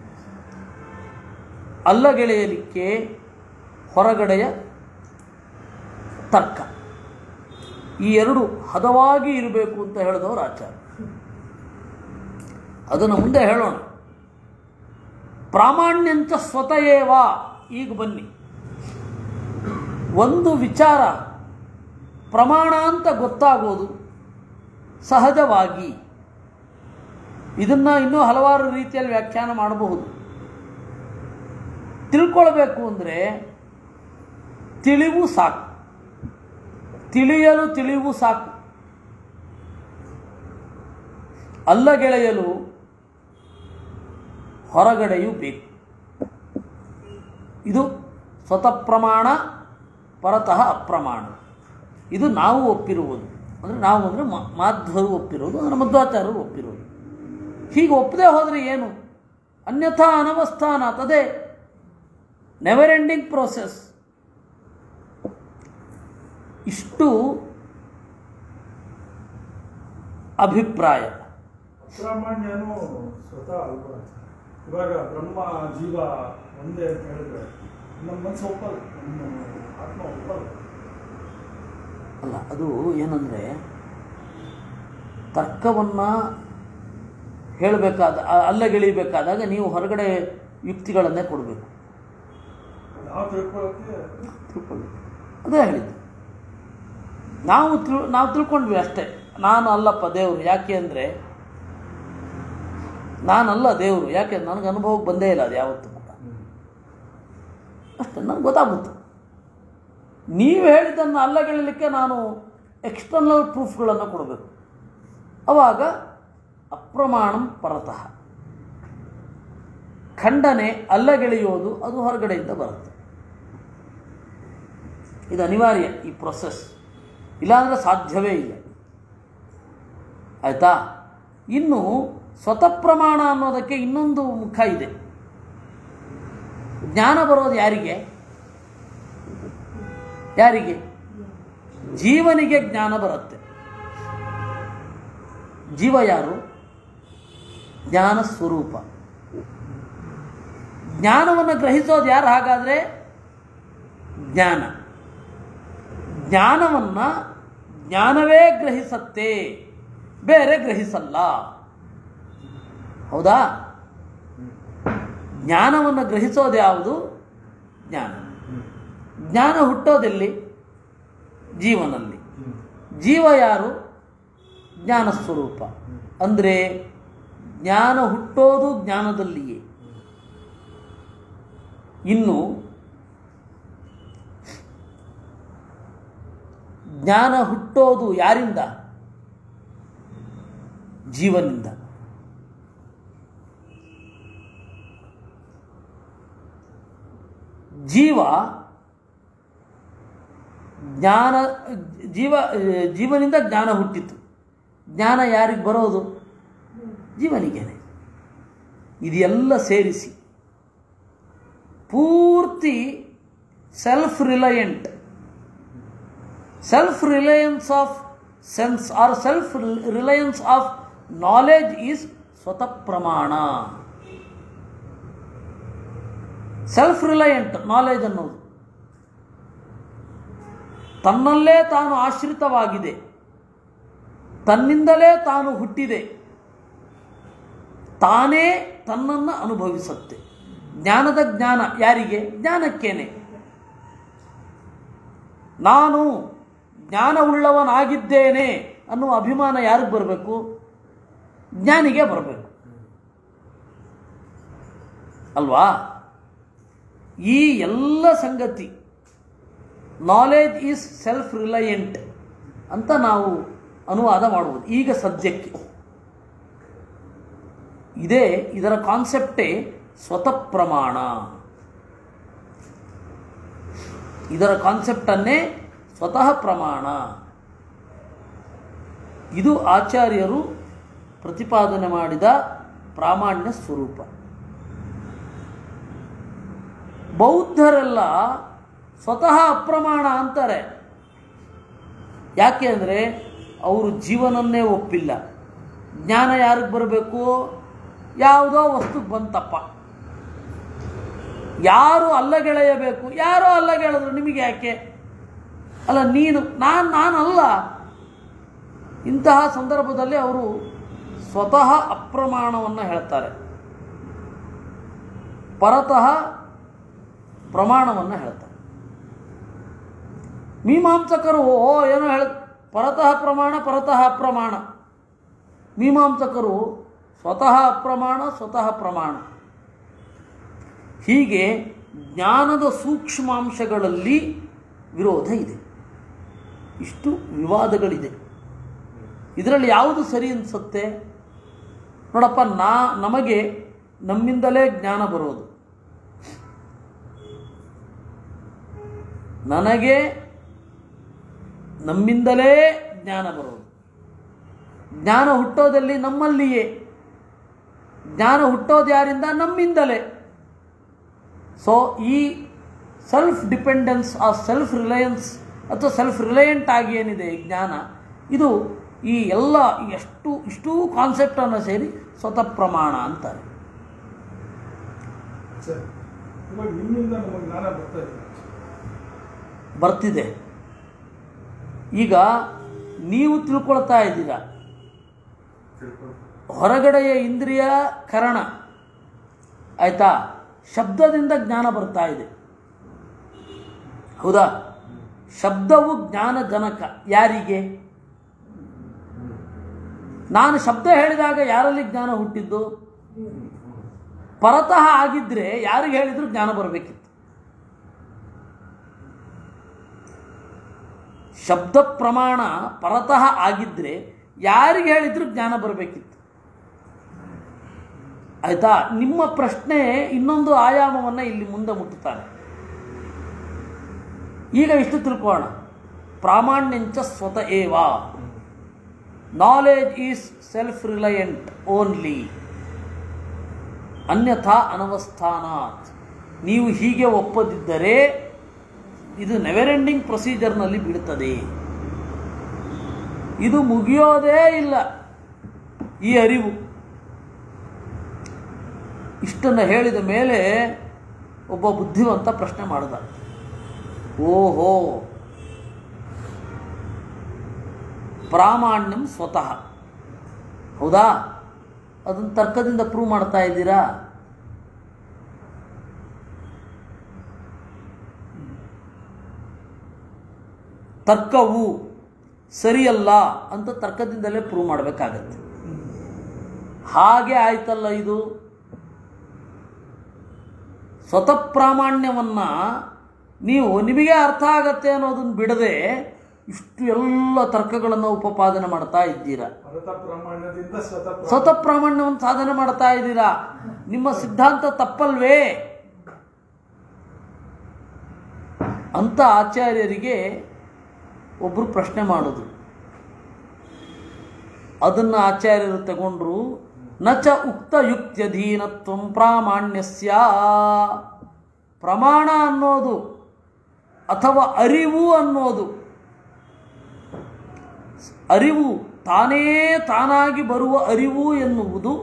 ಅಲ್ಲಗೆಳೆಯಲಿಕ್ಕೆ ಹೊರಗಡೆಯ ತರ್ಕ ಈ ಎರಡು ಹದವಾಗಿ ಇರಬೇಕು ಅಂತ ಹೇಳಿದವರು ಆಚಾರ್ಯ ಅದನ್ನು ಮುಂದೆ ಹೇಳೋಣ ಪ್ರಾಮಾಣ್ಯಂಚ ಸ್ವತಯೇವ ಈಗ ಬನ್ನಿ ಒಂದು ವಿಚಾರ ಪ್ರಮಾಣ ಅಂತ ಗೊತ್ತಾಗೋದು ಸಹಜವಾಗಿ ಇದನ್ನು ಇನ್ನೂ ಹಲವಾರು ರೀತಿಯಲ್ಲಿ ವ್ಯಾಖ್ಯಾನ ಮಾಡಬಹುದು ತಿಳ್ಕೊಳ್ಬೇಕು ಅಂದರೆ ತಿಳಿವು ಸಾಕು ತಿಳಿಯಲು ತಿಳಿವು ಸಾಕು ಅಲ್ಲಗೆಳೆಯಲು ಹೊರಗಡೆಯೂ ಬೇಕು ಇದು ಸ್ವತಃ ಪ್ರಮಾಣ ಪರತಃ ಅಪ್ರಮಾಣ ಇದು ನಾವು ಒಪ್ಪಿರುವುದು ಅಂದರೆ ನಾವು ಅಂದರೆ ಮಾಧ್ವರು ಒಪ್ಪಿರೋದು ಅಂದರೆ ಮಧ್ವಾಚಾರ್ಯರು ಒಪ್ಪಿರೋದು ಹೀಗೆ ಒಪ್ಪದೆ ಹೋದರೆ ಏನು ಅನ್ಯಥಾ ಅನವಸ್ಥಾನ ಅದೇ ನೆವರ್ ಎಂಡಿಂಗ್ ಪ್ರೋಸೆಸ್ ಇಷ್ಟು ಅಭಿಪ್ರಾಯ ಅಪ್ರಾಮಾಣ್ಯನೂ ಸ್ವತಃ ಅಲ್ವಾ ಇವಾಗ ಬ್ರಹ್ಮ ಜೀವ ಒಂದೇ ಅಂತ ಹೇಳಿದ್ರೆ ನಮ್ಮ ಮನಸ್ಸು ಒಪ್ಪಲ್ಲ ನಮ್ಮ ಆತ್ಮ ಒಪ್ಪಲ್ಲ ಅಲ್ಲ ಅದು ಏನಂದರೆ ತರ್ಕವನ್ನು ಹೇಳಬೇಕಾದ ಅಲ್ಲಗೆಳಿಬೇಕಾದಾಗ ನೀವು ಹೊರಗಡೆ ಯುಕ್ತಿಗಳನ್ನೇ ಕೊಡಬೇಕು ನಾವು ತಿಳ್ಕೊಳ್ಳೋಕೆ ತಿಳ್ಕೊಳ್ಳಿ ಅದೇ ಹೇಳಿದ್ದು ನಾವು ತಿಳ್ ನಾವು ತಿಳ್ಕೊಂಡ್ವಿ ಅಷ್ಟೇ ನಾನು ಅಲ್ಲಪ್ಪ ದೇವರು ಯಾಕೆ ಅಂದರೆ ನಾನಲ್ಲ ದೇವರು ಯಾಕೆ ನನಗೆ ಅನುಭವಕ್ಕೆ ಬಂದೇ ಇಲ್ಲ ಅದು ಯಾವತ್ತೂ ಕೂಡ ಅಷ್ಟೇ ನನಗೆ ಗೊತ್ತಾಗ್ಬಿಡ್ತು ನೀವು ಹೇಳಿದ್ದನ್ನು ಅಲ್ಲಗೆಳಲಿಕ್ಕೆ ನಾನು ಎಕ್ಸ್ಟರ್ನಲ್ ಪ್ರೂಫ್ಗಳನ್ನು ಕೊಡಬೇಕು ಅವಾಗ ಅಪ್ರಮಾಣಂ ಪರತಃ ಖಂಡನೆ ಅಲ್ಲಗೆಳೆಯೋದು ಅದು ಹೊರಗಡೆಯಿಂದ ಬರುತ್ತೆ ಇದು ಅನಿವಾರ್ಯ ಈ ಪ್ರೊಸೆಸ್ ಇಲ್ಲಾಂದರೆ ಸಾಧ್ಯವೇ ಇಲ್ಲ ಆಯಿತಾ ಇನ್ನು ಸ್ವತಃ ಪ್ರಮಾಣ ಅನ್ನೋದಕ್ಕೆ ಇನ್ನೊಂದು ಮುಖ ಇದೆ ಜ್ಞಾನ ಬರೋದು ಯಾರಿಗೆ ಯಾರಿಗೆ ಜೀವನಿಗೆ ಜ್ಞಾನ ಬರುತ್ತೆ ಜೀವ ಯಾರು ಜ್ಞಾನ ಸ್ವರೂಪ ಜ್ಞಾನವನ್ನು ಗ್ರಹಿಸೋದು ಯಾರು ಹಾಗಾದರೆ ಜ್ಞಾನ ಜ್ಞಾನವನ್ನು ಜ್ಞಾನವೇ ಗ್ರಹಿಸತ್ತೆ ಬೇರೆ ಗ್ರಹಿಸಲ್ಲ ಹೌದಾ ಜ್ಞಾನವನ್ನು ಗ್ರಹಿಸೋದು ಯಾವುದು ಜ್ಞಾನ ಜ್ಞಾನ ಹುಟ್ಟೋದೆಲ್ಲಿ ಜೀವನಲ್ಲಿ ಜೀವ ಯಾರು ಜ್ಞಾನ ಸ್ವರೂಪ ಅಂದರೆ ಜ್ಞಾನ ಹುಟ್ಟೋದು ಜ್ಞಾನದಲ್ಲಿಯೇ ಇನ್ನು ಜ್ಞಾನ ಹುಟ್ಟೋದು ಯಾರಿಂದ ಜೀವನಿಂದ ಜೀವ ಜ್ಞಾನ ಜೀವ ಜೀವನಿಂದ ಜ್ಞಾನ ಹುಟ್ಟಿತು ಜ್ಞಾನ ಯಾರಿಗೆ ಬರೋದು ಜೀವನಿಗೇನೆ ಇದೆಲ್ಲ ಸೇರಿಸಿ ಪೂರ್ತಿ self reliant self reliance of sense or self reliance of knowledge is ಸ್ವತಃ ಪ್ರಮಾಣ ಸೆಲ್ಫ್ ರಿಲಯಂಟ್ ನಾಲೆಜ್ ಅನ್ನೋದು ತನ್ನಲ್ಲೇ ತಾನು ಆಶ್ರಿತವಾಗಿದೆ ತನ್ನಿಂದಲೇ ತಾನು ಹುಟ್ಟಿದೆ ತಾನೇ ತನ್ನನ್ನು ಅನುಭವಿಸುತ್ತೆ ಜ್ಞಾನದ ಜ್ಞಾನ ಯಾರಿಗೆ ಜ್ಞಾನಕ್ಕೇನೆ ನಾನು ಜ್ಞಾನವುಳ್ಳವನಾಗಿದ್ದೇನೆ ಅನ್ನುವ ಅಭಿಮಾನ ಯಾರಿಗೆ ಬರಬೇಕು ಜ್ಞಾನಿಗೆ ಬರಬೇಕು ಅಲ್ವಾ ಈ ಎಲ್ಲ ಸಂಗತಿ ನಾಲೆಜ್ ಈಸ್ ಸೆಲ್ಫ್ ರಿಲಯಂಟ್ ಅಂತ ನಾವು ಅನುವಾದ ಮಾಡುವುದು ಈಗ ಸದ್ಯಕ್ಕೆ ಇದೇ ಇದರ ಕಾನ್ಸೆಪ್ಟೇ ಸ್ವತಃ ಪ್ರಮಾಣ ಇದರ ಕಾನ್ಸೆಪ್ಟನ್ನೇ ಸ್ವತಃ ಪ್ರಮಾಣ ಇದು ಆಚಾರ್ಯರು ಪ್ರತಿಪಾದನೆ ಮಾಡಿದ ಪ್ರಾಮಾಣ್ಯ ಸ್ವರೂಪ ಬೌದ್ಧರೆಲ್ಲ ಸ್ವತಃ ಅಪ್ರಮಾಣ ಅಂತಾರೆ ಯಾಕೆ ಅಂದರೆ ಅವರು ಜೀವನನ್ನೇ ಒಪ್ಪಿಲ್ಲ ಜ್ಞಾನ ಯಾರಿಗೆ ಬರಬೇಕು ಯಾವುದೋ ವಸ್ತುಗೆ ಬಂತಪ್ಪ ಯಾರು ಅಲ್ಲಗೆಳೆಯಬೇಕು ಯಾರೋ ಅಲ್ಲಗೆಳೆದ್ರು ನಿಮಗೆ ಯಾಕೆ ಅಲ್ಲ ನೀನು ನಾನು ನಾನಲ್ಲ ಇಂತಹ ಸಂದರ್ಭದಲ್ಲಿ ಅವರು ಸ್ವತಃ ಅಪ್ರಮಾಣವನ್ನು ಹೇಳ್ತಾರೆ ಪರತಃ ಪ್ರಮಾಣವನ್ನು ಹೇಳ್ತಾರೆ ಮೀಮಾಂಸಕರು ಓ ಏನೋ ಹೇಳ ಪರತಃ ಪ್ರಮಾಣ ಪರತಃ ಅಪ್ರಮಾಣ ಮೀಮಾಂಸಕರು ಸ್ವತಃ ಅಪ್ರಮಾಣ ಸ್ವತಃ ಪ್ರಮಾಣ ಹೀಗೆ ಜ್ಞಾನದ ಸೂಕ್ಷ್ಮಾಂಶಗಳಲ್ಲಿ ವಿರೋಧ ಇದೆ ಇಷ್ಟು ವಿವಾದಗಳಿದೆ ಇದರಲ್ಲಿ ಯಾವುದು ಸರಿ ಅನಿಸುತ್ತೆ ನೋಡಪ್ಪ ನಾ ನಮಗೆ ನಮ್ಮಿಂದಲೇ ಜ್ಞಾನ ಬರೋದು ನನಗೆ ನಮ್ಮಿಂದಲೇ ಜ್ಞಾನ ಬರೋದು ಜ್ಞಾನ ಹುಟ್ಟೋದಲ್ಲಿ ನಮ್ಮಲ್ಲಿಯೇ ಜ್ಞಾನ ಹುಟ್ಟೋದು ಯಾರಿಂದ ನಮ್ಮಿಂದಲೇ ಸೊ ಈ ಸೆಲ್ಫ್ ಡಿಪೆಂಡೆನ್ಸ್ ಆ ಸೆಲ್ಫ್ ರಿಲಯನ್ಸ್ ಅಥವಾ ಸೆಲ್ಫ್ ರಿಲಯಂಟ್ ಆಗಿ ಏನಿದೆ ಈ ಜ್ಞಾನ ಇದು ಈ ಎಲ್ಲ ಎಷ್ಟು ಇಷ್ಟೂ ಕಾನ್ಸೆಪ್ಟನ್ನು ಸೇರಿ ಸ್ವತಃ ಪ್ರಮಾಣ ಅಂತಾರೆ ಸರಿ ಇವಾಗ ನಿಮ್ಮಿಂದ ನಮಗೆ ಜ್ಞಾನ ಬರ್ತಾ ಇದೆ ಬರ್ತಿದೆ ಈಗ ನೀವು ತಿಳ್ಕೊಳ್ತಾ ಇದ್ದೀರಾ ತಿಳ್ಕೊಂಡು ಹೊರಗಡೆಯ ಇಂದ್ರಿಯ ಕರಣ ಆಯ್ತಾ ಶಬ್ದದಿಂದ ಜ್ಞಾನ ಬರ್ತಾ ಇದೆ ಹೌದಾ ಶಬ್ದವು ಜ್ಞಾನಜನಕ ಯಾರಿಗೆ ನಾನು ಶಬ್ದ ಹೇಳಿದಾಗ ಯಾರಲ್ಲಿ ಜ್ಞಾನ ಹುಟ್ಟಿದ್ದು ಪರತಃ ಆಗಿದ್ರೆ ಯಾರಿಗೆ ಹೇಳಿದ್ರು ಜ್ಞಾನ ಬರಬೇಕಿತ್ತು ಶಬ್ದ ಪ್ರಮಾಣ ಪರತಃ ಆಗಿದ್ರೆ ಯಾರಿಗೆ ಹೇಳಿದ್ರು ಜ್ಞಾನ ಬರಬೇಕಿತ್ತು ಆಯ್ತಾ ನಿಮ್ಮ ಪ್ರಶ್ನೆ ಇನ್ನೊಂದು ಆಯಾಮವನ್ನು ಇಲ್ಲಿ ಮುಂದೆ ಮುಟ್ಟುತ್ತಾರೆ ಈಗ ಇಷ್ಟು ತಿಳ್ಕೊಳ್ಳೋಣ ಪ್ರಾಮಾಣ್ಯಂಚ ಸ್ವತಃ ಏವ knowledge is self reliant only ಅನ್ಯಥಾ ಅನವಸ್ಥಾನಾತ್ ನೀವು ಹೀಗೆ ಒಪ್ಪದಿದ್ದರೆ ಇದು ನೆವರ್ ಎಂಡಿಂಗ್ ಪ್ರೊಸೀಜರ್ನಲ್ಲಿ ಬೀಳುತ್ತದೆ ಇದು ಮುಗಿಯೋದೇ ಇಲ್ಲ ಈ ಅರಿವು ಇಷ್ಟನ್ನು ಹೇಳಿದ ಮೇಲೆ ಒಬ್ಬ ಬುದ್ಧಿವಂತ ಪ್ರಶ್ನೆ ಮಾಡಿದ ಓಹೋ ಪ್ರಾಮಾಣ್ಯಂ ಸ್ವತಃ ಹೌದಾ ಅದನ್ನು ತರ್ಕದಿಂದ ಪ್ರೂವ್ ಮಾಡ್ತಾ ಇದ್ದೀರಾ ತರ್ಕವು ಸರಿಯಲ್ಲ ಅಂತ ತರ್ಕದಿಂದಲೇ ಪ್ರೂವ್ ಮಾಡಬೇಕಾಗತ್ತೆ ಹಾಗೆ ಆಯ್ತಲ್ಲ ಇದು ಸ್ವತಃ ಪ್ರಾಮಾಣ್ಯವನ್ನು ನೀವು ನಿಮಗೆ ಅರ್ಥ ಆಗತ್ತೆ ಅನ್ನೋದನ್ನು ಬಿಡದೆ ಇಷ್ಟು ಎಲ್ಲ ತರ್ಕಗಳನ್ನು ಉಪಪಾದನೆ ಮಾಡ್ತಾ ಇದ್ದೀರಾ ಪರತ ಪ್ರಾಮಾಣ್ಯದಿಂದ ಸ್ವತಃ ಪ್ರಾ- ಸ್ವತಃ ಪ್ರಾಮಾಣ್ಯವನ್ನು ಸಾಧನೆ ಮಾಡ್ತಾ ಇದ್ದೀರಾ ನಿಮ್ಮ ಸಿದ್ಧಾಂತ ತಪ್ಪಲ್ವೇ ಅಂತ ಆಚಾರ್ಯರಿಗೆ ಒಬ್ಬರು ಪ್ರಶ್ನೆ ಮಾಡೋದು ಅದನ್ನು ಆಚಾರ್ಯರು ತಗೊಂಡ್ರು ನಚ ಉಕ್ತ ಯುಕ್ತ್ಯಧೀನತ್ವ ಪ್ರಾಮಾಣ್ಯಸ್ಯ ಪ್ರಮಾಣ ಅನ್ನೋದು ಅಥವಾ ಅರಿವು ಅನ್ನೋದು ಅರಿವು ತಾನೇ ತಾನಾಗಿ ಬರುವ ಅರಿವು ಎನ್ನುವುದು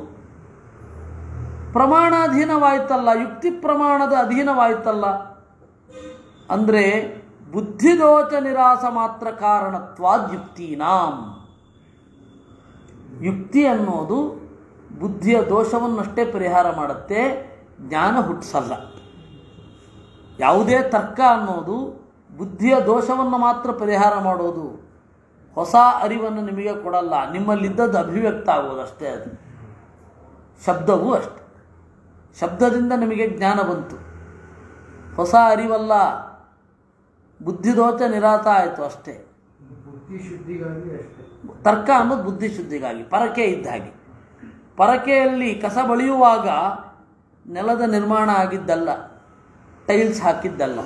ಪ್ರಮಾಣಾಧೀನವಾಯ್ತಲ್ಲ ಯುಕ್ತಿ ಪ್ರಮಾಣದ ಅಧೀನವಾಯ್ತಲ್ಲ ಅಂದರೆ ಬುದ್ಧಿದೋಚ ನಿರಾಸ ಮಾತ್ರ ಕಾರಣತ್ವಾದ್ ಯುಕ್ತೀನಾಂ ಯುಕ್ತಿ ಅನ್ನೋದು ಬುದ್ಧಿಯ ದೋಷವನ್ನಷ್ಟೇ ಪರಿಹಾರ ಮಾಡುತ್ತೆ ಜ್ಞಾನ ಹುಟ್ಟಿಸಲ್ಲ ಯಾವುದೇ ತರ್ಕ ಅನ್ನೋದು ಬುದ್ಧಿಯ ದೋಷವನ್ನು ಮಾತ್ರ ಪರಿಹಾರ ಮಾಡೋದು ಹೊಸ ಅರಿವನ್ನು ನಿಮಗೆ ಕೊಡಲ್ಲ ನಿಮ್ಮಲ್ಲಿದ್ದದ್ದು ಅಭಿವ್ಯಕ್ತ ಆಗೋದು ಅಷ್ಟೇ ಅದು ಶಬ್ದವೂ ಅಷ್ಟೆ ಶಬ್ದದಿಂದ ನಿಮಗೆ ಜ್ಞಾನ ಬಂತು ಹೊಸ ಅರಿವಲ್ಲ ಬುದ್ಧಿದೋಚ ನಿರಾತ ಆಯಿತು ಅಷ್ಟೇ ಬುದ್ಧಿ ಶುದ್ಧಿಗಾಗಿ ಅಷ್ಟೇ ತರ್ಕ ಅನ್ನೋದು ಬುದ್ಧಿ ಶುದ್ಧಿಗಾಗಿ ಪರಕೆ ಇದ್ದ ಹಾಗೆ ಪರಕೆಯಲ್ಲಿ ಕಸ ಬಳಿಯುವಾಗ ನೆಲದ ನಿರ್ಮಾಣ ಆಗಿದ್ದಲ್ಲ ಟೈಲ್ಸ್ ಹಾಕಿದ್ದಲ್ಲ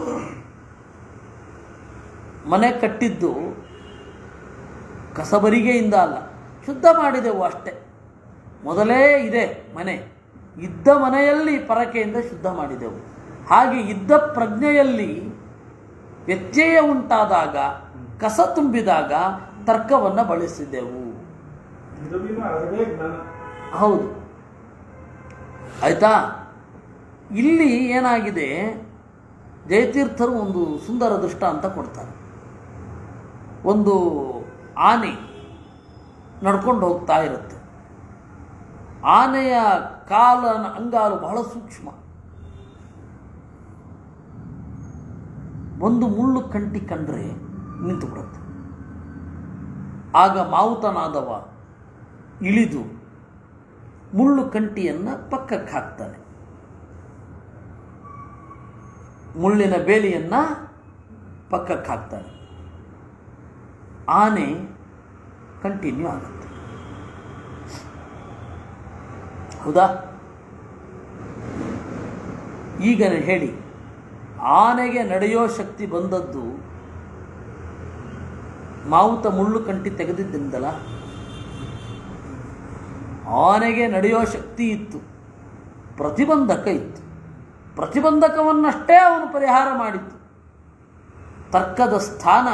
ಮನೆ ಕಟ್ಟಿದ್ದು ಕಸಬರಿಗೆಯಿಂದ ಅಲ್ಲ ಶುದ್ಧ ಮಾಡಿದೆವು ಅಷ್ಟೇ ಮೊದಲೇ ಇದೆ ಮನೆ ಇದ್ದ ಮನೆಯಲ್ಲಿ ಪರಕೆಯಿಂದ ಶುದ್ಧ ಮಾಡಿದೆವು ಹಾಗೆ ಇದ್ದ ಪ್ರಜ್ಞೆಯಲ್ಲಿ ವ್ಯತ್ಯಯ ಉಂಟಾದಾಗ ಕಸ ತುಂಬಿದಾಗ ತರ್ಕವನ್ನು ಬಳಸಿದೆವು ಅರಿವಿನ ಅರಿವೇ ಜ್ಞಾನ ಹೌದು ಆಯ್ತಾ ಇಲ್ಲಿ ಏನಾಗಿದೆ ಜಯತೀರ್ಥರು ಒಂದು ಸುಂದರ ದೃಷ್ಟಾಂತ ಕೊಡ್ತಾರೆ ಒಂದು ಆನೆ ನಡ್ಕೊಂಡು ಹೋಗ್ತಾ ಇರುತ್ತೆ ಆನೆಯ ಕಾಲನ ಅಂಗಾಲು ಬಹಳ ಸೂಕ್ಷ್ಮ ಒಂದು ಮುಳ್ಳು ಕಂಟಿ ಕಂಡ್ರೆ ನಿಂತು ಬಿಡುತ್ತೆ ಆಗ ಮಾವುತನಾದವ ಇಳಿದು ಮುಳ್ಳು ಕಂಟಿಯನ್ನು ಪಕ್ಕಕ್ಕೆ ಹಾಕ್ತಾನೆ ಮುಳ್ಳಿನ ಬೇಲಿಯನ್ನು ಪಕ್ಕಕ್ಕೆ ಹಾಕ್ತಾನೆ ಆನೆ ಕಂಟಿನ್ಯೂ ಆಗುತ್ತೆ ಹೌದಾ ಈಗ ಹೇಳಿ ಆನೆಗೆ ನಡೆಯೋ ಶಕ್ತಿ ಬಂದದ್ದು ಮಾವುತ ಮುಳ್ಳು ಕಂಟಿ ತೆಗೆದಿದ್ದರಿಂದಲ್ಲ ಆನೆಗೆ ನಡೆಯೋ ಶಕ್ತಿ ಇತ್ತು ಪ್ರತಿಬಂಧಕ ಇತ್ತು ಪ್ರತಿಬಂಧಕವನ್ನಷ್ಟೇ ಅವನು ಪರಿಹಾರ ಮಾಡಿತ್ತು ತರ್ಕದ ಸ್ಥಾನ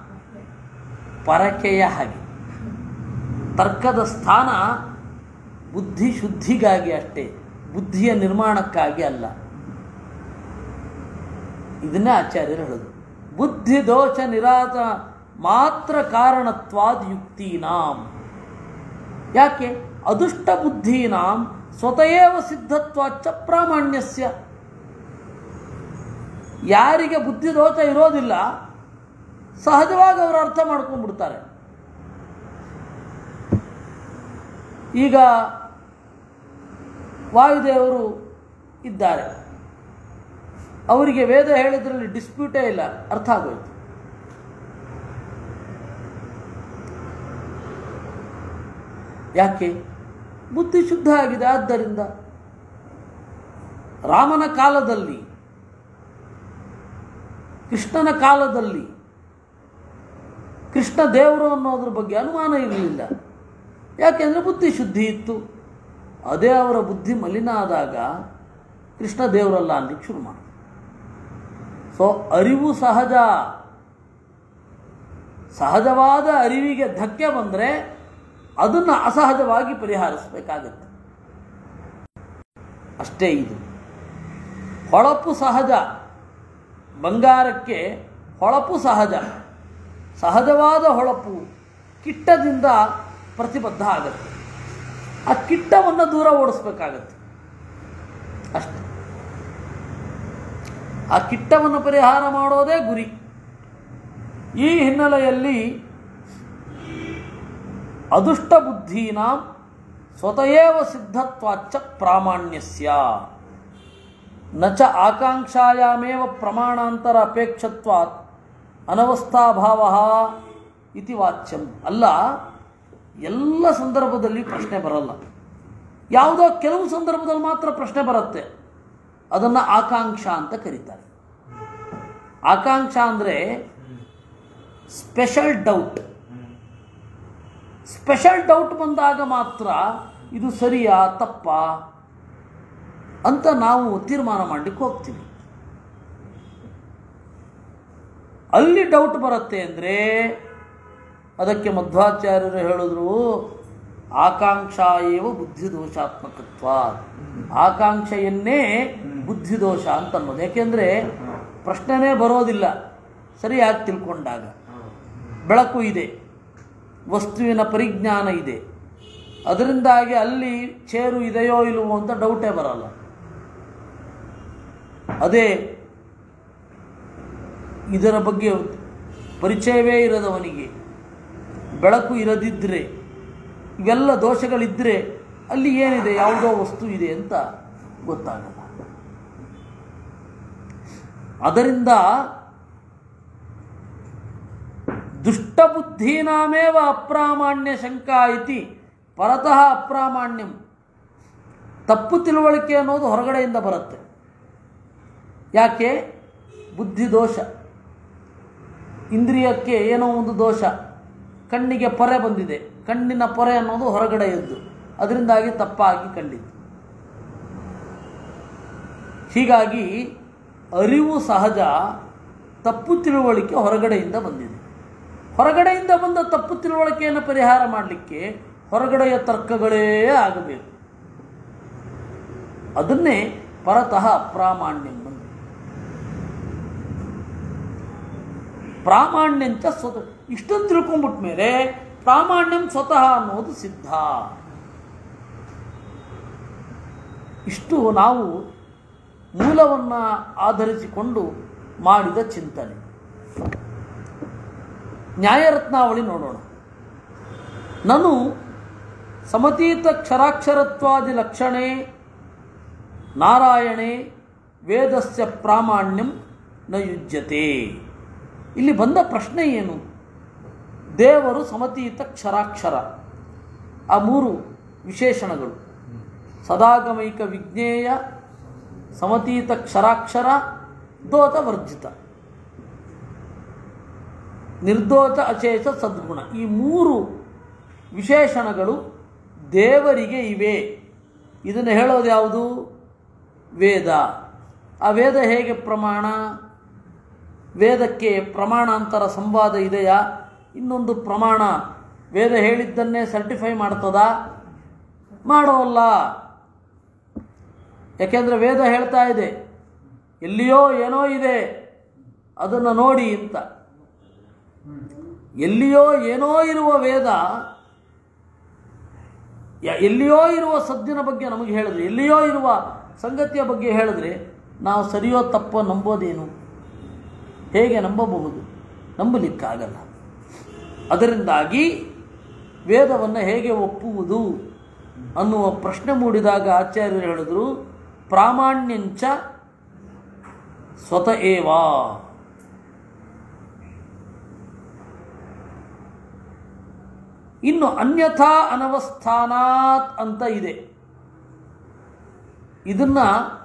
ಪರಕೆಯ ಹಾಗೆ ತರ್ಕದ ಸ್ಥಾನ ಬುದ್ಧಿ ಶುದ್ಧಿಗಾಗಿ ಅಷ್ಟೇ ಬುದ್ಧಿಯ ನಿರ್ಮಾಣಕ್ಕಾಗಿ ಅಲ್ಲ ಇದನ್ನೇ ಆಚಾರ್ಯರು ಹೇಳೋದು ಬುದ್ಧಿ ದೋಷ ನಿರಾತ ಮಾತ್ರ ಕಾರಣತ್ವಾದ್ ಯುಕ್ತೀನಾಂ ಯಾಕೆ ಅದುಷ್ಟ ಬುದ್ಧೀನಾಂ ಸ್ವತಯೇವ ಸಿದ್ಧತ್ವಾಚ್ಚ ಪ್ರಾಮಾಣ್ಯಸ್ಯ ಯಾರಿಗೆ ಬುದ್ಧಿ ದೋಷ ಇರೋದಿಲ್ಲ ಸಹಜವಾಗಿ ಅವರು ಅರ್ಥ ಮಾಡ್ಕೊಂಡ್ಬಿಡ್ತಾರೆ ಈಗ ವಾಯುದೇವರು ಇದ್ದಾರೆ ಅವರಿಗೆ ವೇದ ಹೇಳಿದ್ರಲ್ಲಿ ಡಿಸ್ಪ್ಯೂಟೇ ಇಲ್ಲ ಅರ್ಥ ಆಗೋಯ್ತು ಯಾಕೆ ಬುದ್ಧಿ ಶುದ್ಧ ಆಗಿದೆ ಆದ್ದರಿಂದ ರಾಮನ ಕಾಲದಲ್ಲಿ ಕೃಷ್ಣನ ಕಾಲದಲ್ಲಿ ಕೃಷ್ಣ ದೇವರು ಅನ್ನೋದ್ರ ಬಗ್ಗೆ ಅನುಮಾನ ಇರಲಿಲ್ಲ ಯಾಕೆಂದರೆ ಬುದ್ಧಿ ಶುದ್ಧಿ ಇತ್ತು ಅದೇ ಅವರ ಬುದ್ಧಿ ಮಲಿನ ಆದಾಗ ಕೃಷ್ಣ ದೇವರಲ್ಲ ಅನ್ಲಿಕ್ಕೆ ಶುರು ಮಾಡಿದ್ರು ಸೊ ಅರಿವು ಸಹಜ ಸಹಜವಾದ ಅರಿವಿಗೆ ಧಕ್ಕೆ ಬಂದರೆ ಅದನ್ನು ಅಸಹಜವಾಗಿ ಪರಿಹರಿಸಬೇಕಾಗತ್ತೆ ಅಷ್ಟೇ ಇದು ಹೊಳಪು ಸಹಜ ಬಂಗಾರಕ್ಕೆ ಹೊಳಪು ಸಹಜ ಸಹಜವಾದ ಹೊಳಪು ಕಿಟ್ಟದಿಂದ ಪ್ರತಿಬದ್ಧ ಆಗತ್ತೆ ಆ ಕಿಟ್ಟವನ್ನು ದೂರ ಓಡಿಸ್ಬೇಕಾಗತ್ತೆ ಅಷ್ಟೆ ಆ ಕಿಟ್ಟವನ್ನು ಪರಿಹಾರ ಮಾಡೋದೇ ಗುರಿ ಈ ಹಿನ್ನೆಲೆಯಲ್ಲಿ ಅದೃಷ್ಟ ಬುದ್ಧೀನಾಂ ಸ್ವತಯೇವ ಸಿದ್ಧತ್ವಾಚ್ಚ ಪ್ರಾಮಾಣ್ಯಸ್ಯ ನ ಚ ಆಕಾಂಕ್ಷಾಯಾಮೇವ ಪ್ರಮಾಣಾಂತರ ಅಪೇಕ್ಷತ್ವಾತ್ ಅನವಸ್ಥಾಭಾವ ಇತಿ ವಾಚ್ಯಂ ಅಲ್ಲ ಎಲ್ಲ ಸಂದರ್ಭದಲ್ಲಿ ಪ್ರಶ್ನೆ ಬರಲ್ಲ ಯಾವುದೋ ಕೆಲವು ಸಂದರ್ಭದಲ್ಲಿ ಮಾತ್ರ ಪ್ರಶ್ನೆ ಬರುತ್ತೆ ಅದನ್ನು ಆಕಾಂಕ್ಷ ಅಂತ ಕರೀತಾರೆ ಆಕಾಂಕ್ಷ ಅಂದರೆ ಸ್ಪೆಷಲ್ ಡೌಟ್ ಸ್ಪೆಷಲ್ ಡೌಟ್ ಬಂದಾಗ ಮಾತ್ರ ಇದು ಸರಿಯಾ ತಪ್ಪಾ ಅಂತ ನಾವು ತೀರ್ಮಾನ ಮಾಡಲಿಕ್ಕೆ ಹೋಗ್ತೀವಿ ಅಲ್ಲಿ ಡೌಟ್ ಬರುತ್ತೆ ಅಂದರೆ ಅದಕ್ಕೆ ಮಧ್ವಾಚಾರ್ಯರು ಹೇಳಿದ್ರು ಆಕಾಂಕ್ಷಾ ಏವ ಬುದ್ಧಿದೋಷಾತ್ಮಕತ್ವ ಆಕಾಂಕ್ಷೆಯನ್ನೇ ಬುದ್ಧಿದೋಷ ಅಂತ ಅನ್ನೋದು ಯಾಕೆಂದರೆ ಪ್ರಶ್ನೆನೇ ಬರೋದಿಲ್ಲ ಸರಿಯಾಗಿ ತಿಳ್ಕೊಂಡಾಗ ಬೆಳಕು ಇದೆ ವಸ್ತುವಿನ ಪರಿಜ್ಞಾನ ಇದೆ ಅದರಿಂದಾಗಿ ಅಲ್ಲಿ ಚೇರು ಇದೆಯೋ ಇಲ್ಲವೋ ಅಂತ ಡೌಟೇ ಬರಲ್ಲ ಅದೇ ಇದರ ಬಗ್ಗೆ ಪರಿಚಯವೇ ಇರದವನಿಗೆ ಬೆಳಕು ಇರದಿದ್ದರೆ ಇವೆಲ್ಲ ದೋಷಗಳಿದ್ದರೆ ಅಲ್ಲಿ ಏನಿದೆ ಯಾವುದೋ ವಸ್ತು ಇದೆ ಅಂತ ಗೊತ್ತಾಗಲ್ಲ ಅದರಿಂದ ದುಷ್ಟಬುದ್ಧೀನಾಮೇವ ಅಪ್ರಾಮಾಣ್ಯ ಶಂಕಾ ಇತಿ ಪರತಃ ಅಪ್ರಾಮಾಣ್ಯಂ ತಪ್ಪು ತಿಳುವಳಿಕೆ ಅನ್ನೋದು ಹೊರಗಡೆಯಿಂದ ಬರುತ್ತೆ ಯಾಕೆ ಬುದ್ಧಿ ದೋಷ ಇಂದ್ರಿಯಕ್ಕೆ ಏನೋ ಒಂದು ದೋಷ ಕಣ್ಣಿಗೆ ಪೊರೆ ಬಂದಿದೆ ಕಣ್ಣಿನ ಪೊರೆ ಅನ್ನೋದು ಹೊರಗಡೆ ಎದ್ದು ಅದರಿಂದಾಗಿ ತಪ್ಪಾಗಿ ಕಂಡಿತು ಹೀಗಾಗಿ ಅರಿವು ಸಹಜ ತಪ್ಪು ತಿಳುವಳಿಕೆ ಹೊರಗಡೆಯಿಂದ ಬಂದಿದೆ ಹೊರಗಡೆಯಿಂದ ಬಂದ ತಪ್ಪು ತಿಳುವಳಿಕೆಯನ್ನು ಪರಿಹಾರ ಮಾಡಲಿಕ್ಕೆ ಹೊರಗಡೆಯ ತರ್ಕಗಳೇ ಆಗಬೇಕು ಅದನ್ನೇ ಪರತಃ ಅಪ್ರಾಮಾಣ್ಯಂ ಬಂದು ಪ್ರಾಮಾಣ್ಯಂಚ ಸ್ವತಃ ಇಷ್ಟೊಂದು ತಿಳ್ಕೊಂಬಿಟ್ಟ ಮೇಲೆ ಪ್ರಾಮಾಣ್ಯಂ ಸ್ವತಃ ಅನ್ನೋದು ಸಿದ್ಧ ಇಷ್ಟು ನಾವು ಮೂಲವನ್ನು ಆಧರಿಸಿಕೊಂಡು ಮಾಡಿದ ಚಿಂತನೆ ನ್ಯಾಯರತ್ನಾವಳಿ ನೋಡೋಣ ನಾನು ಸಮತೀತ ಕ್ಷರಾಕ್ಷರತ್ವಾದಿ ಲಕ್ಷಣೆ ನಾರಾಯಣೆ ವೇದಸ್ಯ ಪ್ರಾಮಾಣ್ಯಂ ನ ಯುಜ್ಯತೆ ಇಲ್ಲಿ ಬಂದ ಪ್ರಶ್ನೆ ಏನು ದೇವರು ಸಮತೀತ ಕ್ಷರಾಕ್ಷರ ಆ ಮೂರು ವಿಶೇಷಣಗಳು ಸದಾಗಮೈಕ ವಿಜ್ಞೇಯ ಸಮತೀತ ಕ್ಷರಾಕ್ಷರ ದೋತ ವರ್ಜಿತ ನಿರ್ದೋಷ ಅಶೇಷ ಸದ್ಗುಣ ಈ ಮೂರು ವಿಶೇಷಣಗಳು ದೇವರಿಗೆ ಇವೆ ಇದನ್ನು ಹೇಳೋದು ಯಾವುದು ವೇದ ಆ ವೇದ ಹೇಗೆ ಪ್ರಮಾಣ ವೇದಕ್ಕೆ ಪ್ರಮಾಣಾಂತರ ಸಂವಾದ ಇದೆಯಾ ಇನ್ನೊಂದು ಪ್ರಮಾಣ ವೇದ ಹೇಳಿದ್ದನ್ನೇ ಸರ್ಟಿಫೈ ಮಾಡ್ತದಾ ಮಾಡೋಲ್ಲ ಯಾಕೆಂದರೆ ವೇದ ಹೇಳ್ತಾ ಇದೆ ಎಲ್ಲಿಯೋ ಏನೋ ಇದೆ ಅದನ್ನು ನೋಡಿ ಅಂತ ಎಲ್ಲಿಯೋ ಏನೋ ಇರುವ ವೇದ ಯ- ಎಲ್ಲಿಯೋ ಇರುವ ಸದ್ದಿನ ಬಗ್ಗೆ ನಮಗೆ ಹೇಳಿದ್ರೆ ಎಲ್ಲಿಯೋ ಇರುವ ಸಂಗತಿಯ ಬಗ್ಗೆ ಹೇಳಿದ್ರೆ ನಾವು ಸರಿಯೋ ತಪ್ಪೋ ನಂಬೋದೇನು ಹೇಗೆ ನಂಬಬಹುದು ನಂಬಲಿಕ್ಕಾಗಲ್ಲ ಅದರಿಂದಾಗಿ ವೇದವನ್ನು ಹೇಗೆ ಒಪ್ಪುವುದು ಅನ್ನುವ ಪ್ರಶ್ನೆ ಮೂಡಿದಾಗ ಆಚಾರ್ಯರು ಹೇಳಿದ್ರು ಪ್ರಾಮಾಣ್ಯಂಚ ಸ್ವತಃ ಏವ ಇನ್ನು ಅನ್ಯಥಾ ಅನವಸ್ಥಾನಾತ್ ಅಂತ ಇದೆ ಇದನ್ನ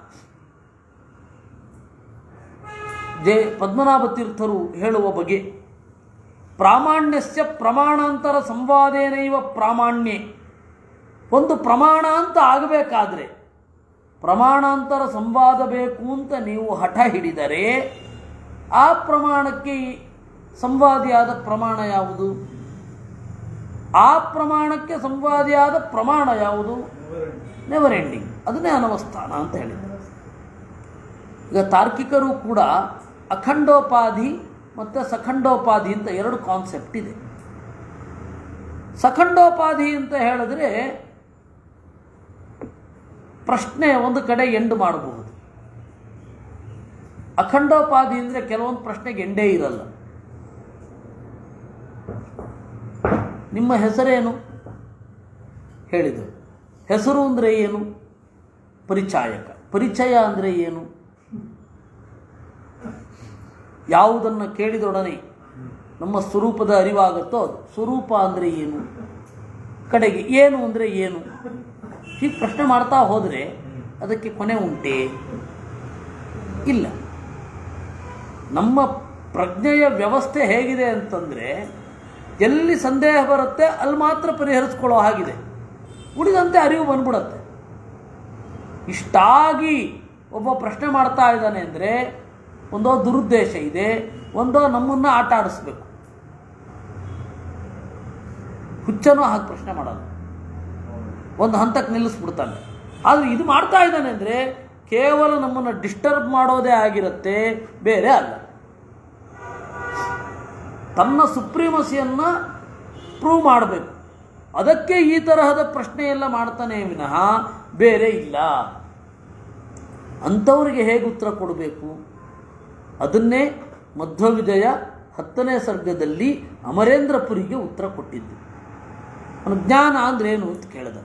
ಜೆ ಪದ್ಮನಾಭ ತೀರ್ಥರು ಹೇಳುವ ಬಗೆ ಪ್ರಾಮಾಣ್ಯಸ್ಯ ಪ್ರಮಾಣಾಂತರ ಸಂವಾದೇನೈವ ಪ್ರಾಮಾಣ್ಯೆ ಒಂದು ಪ್ರಮಾಣ ಅಂತ ಆಗಬೇಕಾದ್ರೆ ಪ್ರಮಾಣಾಂತರ ಸಂವಾದ ಬೇಕು ಅಂತ ನೀವು ಹಠ ಹಿಡಿದರೆ ಆ ಪ್ರಮಾಣಕ್ಕೆ ಈ ಸಂವಾದಿಯಾದ ಪ್ರಮಾಣ ಯಾವುದು ಆ ಪ್ರಮಾಣಕ್ಕೆ ಸಂವಾದಿಯಾದ ಪ್ರಮಾಣ ಯಾವುದು ನೆವರ್ ಎಂಡಿಂಗ್ ಅದನ್ನೇ ಅನವಸ್ಥಾನ ಅಂತ ಹೇಳಿದ್ದಾರೆ ಈಗ ತಾರ್ಕಿಕರು ಕೂಡ ಅಖಂಡೋಪಾಧಿ ಮತ್ತು ಸಖಂಡೋಪಾಧಿ ಅಂತ ಎರಡು ಕಾನ್ಸೆಪ್ಟ್ ಇದೆ ಸಖಂಡೋಪಾಧಿ ಅಂತ ಹೇಳಿದ್ರೆ ಪ್ರಶ್ನೆ ಒಂದು ಕಡೆ ಎಂಡ್ ಮಾಡಬಹುದು ಅಖಂಡೋಪಾಧಿ ಅಂದರೆ ಕೆಲವೊಂದು ಪ್ರಶ್ನೆಗೆ ಎಂಡೇ ಇರಲ್ಲ ನಿಮ್ಮ ಹೆಸರೇನು ಹೇಳಿದರು ಹೆಸರು ಅಂದರೆ ಏನು ಪರಿಚಾಯಕ ಪರಿಚಯ ಅಂದರೆ ಏನು ಯಾವುದನ್ನು ಕೇಳಿದೊಡನೆ ನಮ್ಮ ಸ್ವರೂಪದ ಅರಿವಾಗುತ್ತೋ ಅದು ಸ್ವರೂಪ ಅಂದರೆ ಏನು ಕಡೆಗೆ ಏನು ಅಂದರೆ ಏನು ಹೀಗೆ ಪ್ರಶ್ನೆ ಮಾಡ್ತಾ ಹೋದರೆ ಅದಕ್ಕೆ ಕೊನೆ ಉಂಟೆ ಇಲ್ಲ ನಮ್ಮ ಪ್ರಜ್ಞೆಯ ವ್ಯವಸ್ಥೆ ಹೇಗಿದೆ ಅಂತಂದರೆ ಎಲ್ಲಿ ಸಂದೇಹ ಬರುತ್ತೆ ಅಲ್ಲಿ ಮಾತ್ರ ಪರಿಹರಿಸ್ಕೊಳ್ಳೋ ಹಾಗಿದೆ ಉಳಿದಂತೆ ಅರಿವು ಬಂದ್ಬಿಡತ್ತೆ ಇಷ್ಟಾಗಿ ಒಬ್ಬ ಪ್ರಶ್ನೆ ಮಾಡ್ತಾ ಇದ್ದಾನೆ ಅಂದರೆ ಒಂದೋ ದುರುದ್ದೇಶ ಇದೆ ಒಂದೋ ನಮ್ಮನ್ನು ಆಟ ಆಡಿಸ್ಬೇಕು ಹುಚ್ಚನೂ ಹಾಗೆ ಪ್ರಶ್ನೆ ಮಾಡೋದು ಒಂದು ಹಂತಕ್ಕೆ ನಿಲ್ಲಿಸ್ಬಿಡ್ತಾನೆ ಆದರೆ ಇದು ಮಾಡ್ತಾ ಇದ್ದಾನೆ ಅಂದರೆ ಕೇವಲ ನಮ್ಮನ್ನು ಡಿಸ್ಟರ್ಬ್ ಮಾಡೋದೇ ಆಗಿರುತ್ತೆ ಬೇರೆ ಅಲ್ಲ ತನ್ನ ಸುಪ್ರೀಮಸಿಯನ್ನು ಪ್ರೂವ್ ಮಾಡಬೇಕು ಅದಕ್ಕೆ ಈ ತರಹದ ಪ್ರಶ್ನೆ ಎಲ್ಲ ಮಾಡ್ತಾನೆ ವಿನಃ ಬೇರೆ ಇಲ್ಲ ಅಂಥವರಿಗೆ ಹೇಗೆ ಉತ್ತರ ಕೊಡಬೇಕು ಅದನ್ನೇ ಮಧ್ವವಿಜಯ ಹತ್ತನೇ ಸರ್ಗದಲ್ಲಿ ಅಮರೇಂದ್ರಪುರಿಗೆ ಉತ್ತರ ಕೊಟ್ಟಿದ್ದು ಅವನು ಜ್ಞಾನ ಅಂದ್ರೇನು ಅಂತ ಕೇಳಿದ